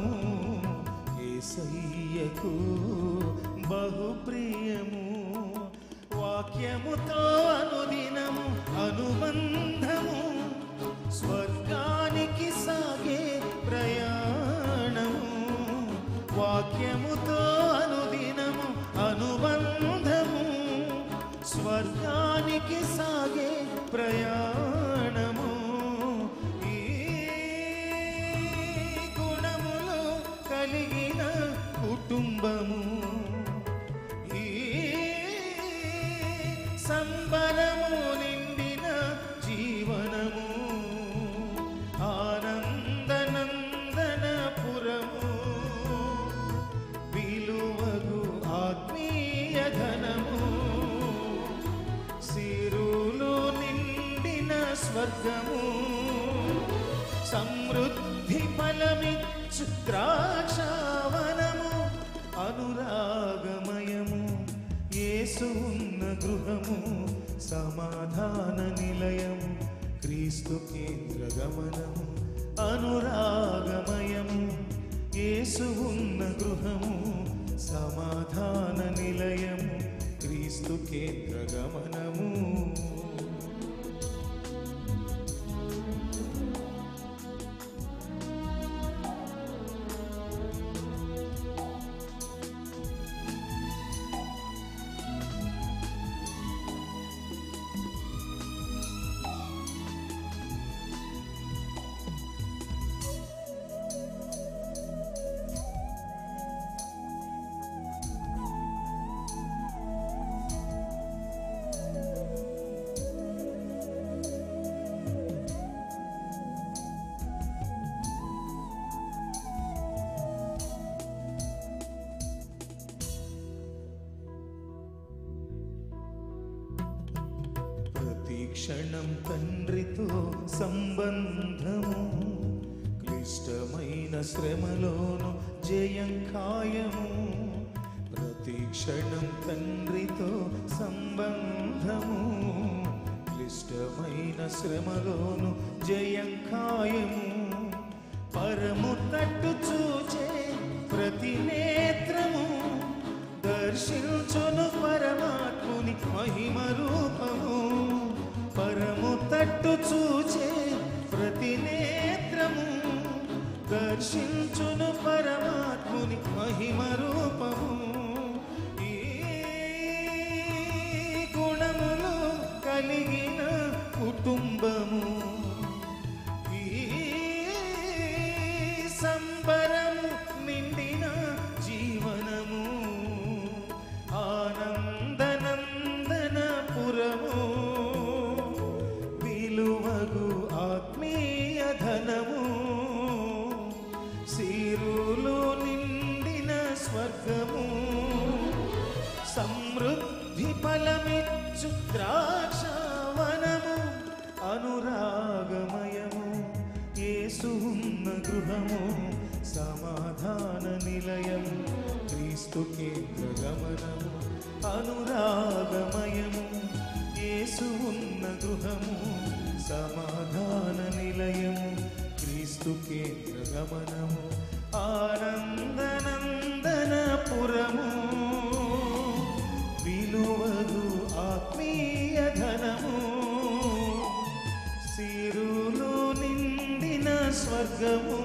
ఏసయ్యకు బహుప్రియము వాక్యముతో అనుదినము అనుబంధము స్వర్గానికి సాగే ప్రయాణము వాక్యముతో అనుదినము అనుబంధము స్వర్గానికి సాగే ప్రయాణము ఈ గుణములు కలిగిన కుటుంబము ఈ సంబరము నిండిన జీవనము ఆనందనందనపురము విలువగు ఆత్మీయ ధనము సిరులు నిండిన స్వర్గము సమృద్ధి ఫలమిచ్చు ద్రాక్షావనము అనురాగమయము యేసు ఉన్న గృహము సమాధాన నిలయము క్రీస్తు కేంద్ర గమనము అనురాగమయము యేసు ఉన్న గృహము సమాధాన నిలయము క్రీస్తు కేంద్ర గమనము ప్రతి క్షణం తండ్రితో సంబంధము క్లిష్టమైన శ్రమలోను జయం ఖాయము ప్రతి ప్రతి క్షణం తండ్రితో సంబంధము క్లిష్టమైన శ్రమలోను జయం ఖాయము పరము తట్టు చూచే ప్రతి నేత్రము దర్శించును పరమాత్ముని మహిమ రూపము పరము తట్టు చూచే ప్రతి నేత్రము దర్శించును పరమాత్ముని మహిమ రూపము ఈ గుణములు కలిగిన కుటుంబము ఈ సంబరము నిండిన జీవనము ఆనందనందనపురము విలువగు ఆత్మీయ ధనము సిరులు నిండిన స్వర్గము సమృద్ధి ఫలమిచ్చు ద్రాక్షవనము అనురాగమయము యేసు ఉన్న గృహము సమాధాన నిలయము క్రీస్తు కేంద్ర గమనము అనురాగమయము యేసు ఉన్న గృహము సమాధాన నిలయము క్రీస్తు కేంద్ర గమనము ఆనందనందనపురము విలువగు ఆత్మీయ ధనము సిరులు నిండిన స్వర్గము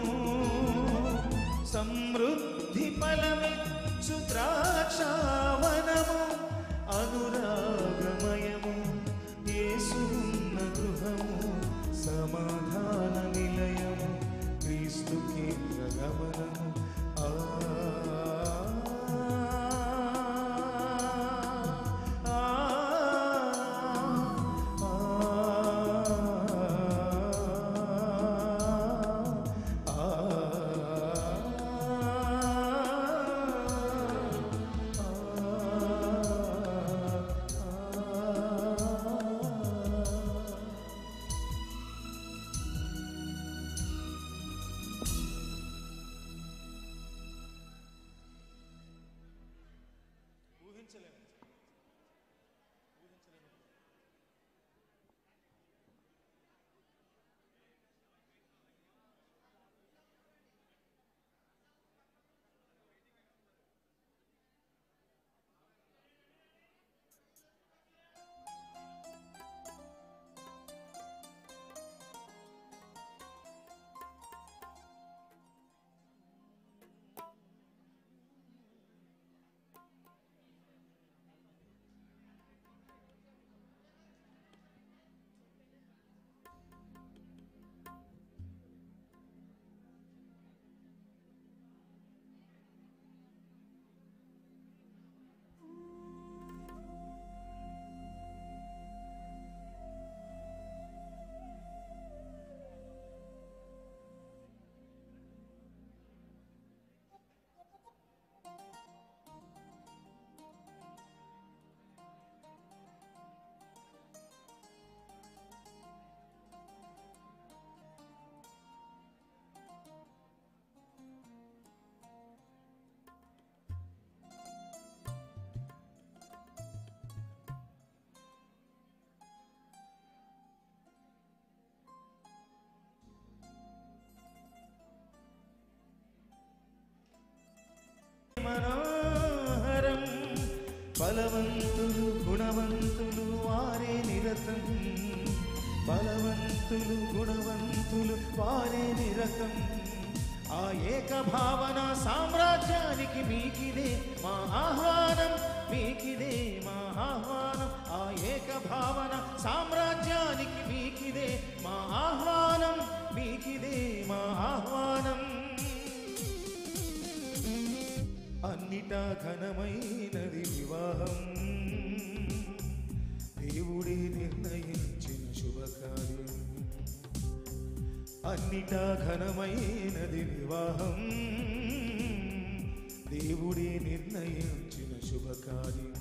సమృద్ధి ఫలమిచ్చు ద్రాక్షావనము అనురాగమయము యేసున్న గృహము సమాధాన నిలయము క్రీస్తు కేంద్ర గమనము ఆ ఆ, ఆ, మనోహరం బలవంతులు గుణవంతులు వారే నిరతం బలవంతులు గుణవంతులు వారే నిరతం ఆ ఏక భావన సామ్రాజ్యానికి మీకిదే మా ఆహ్వానం మీకిదే మా ఆహ్వానం ఆ ఏక భావన సామ్రాజ్యానికి మీకిదే మా ఆహ్వానం మీకిదే మా ఆహ్వానం అన్నిటా ఘనమైనది వివాహం దేవుడే నిర్ణయించిన శుభకార్యం అన్నిటా ఘనమైనది వివాహం దేవుడే నిర్ణయించిన శుభకార్యం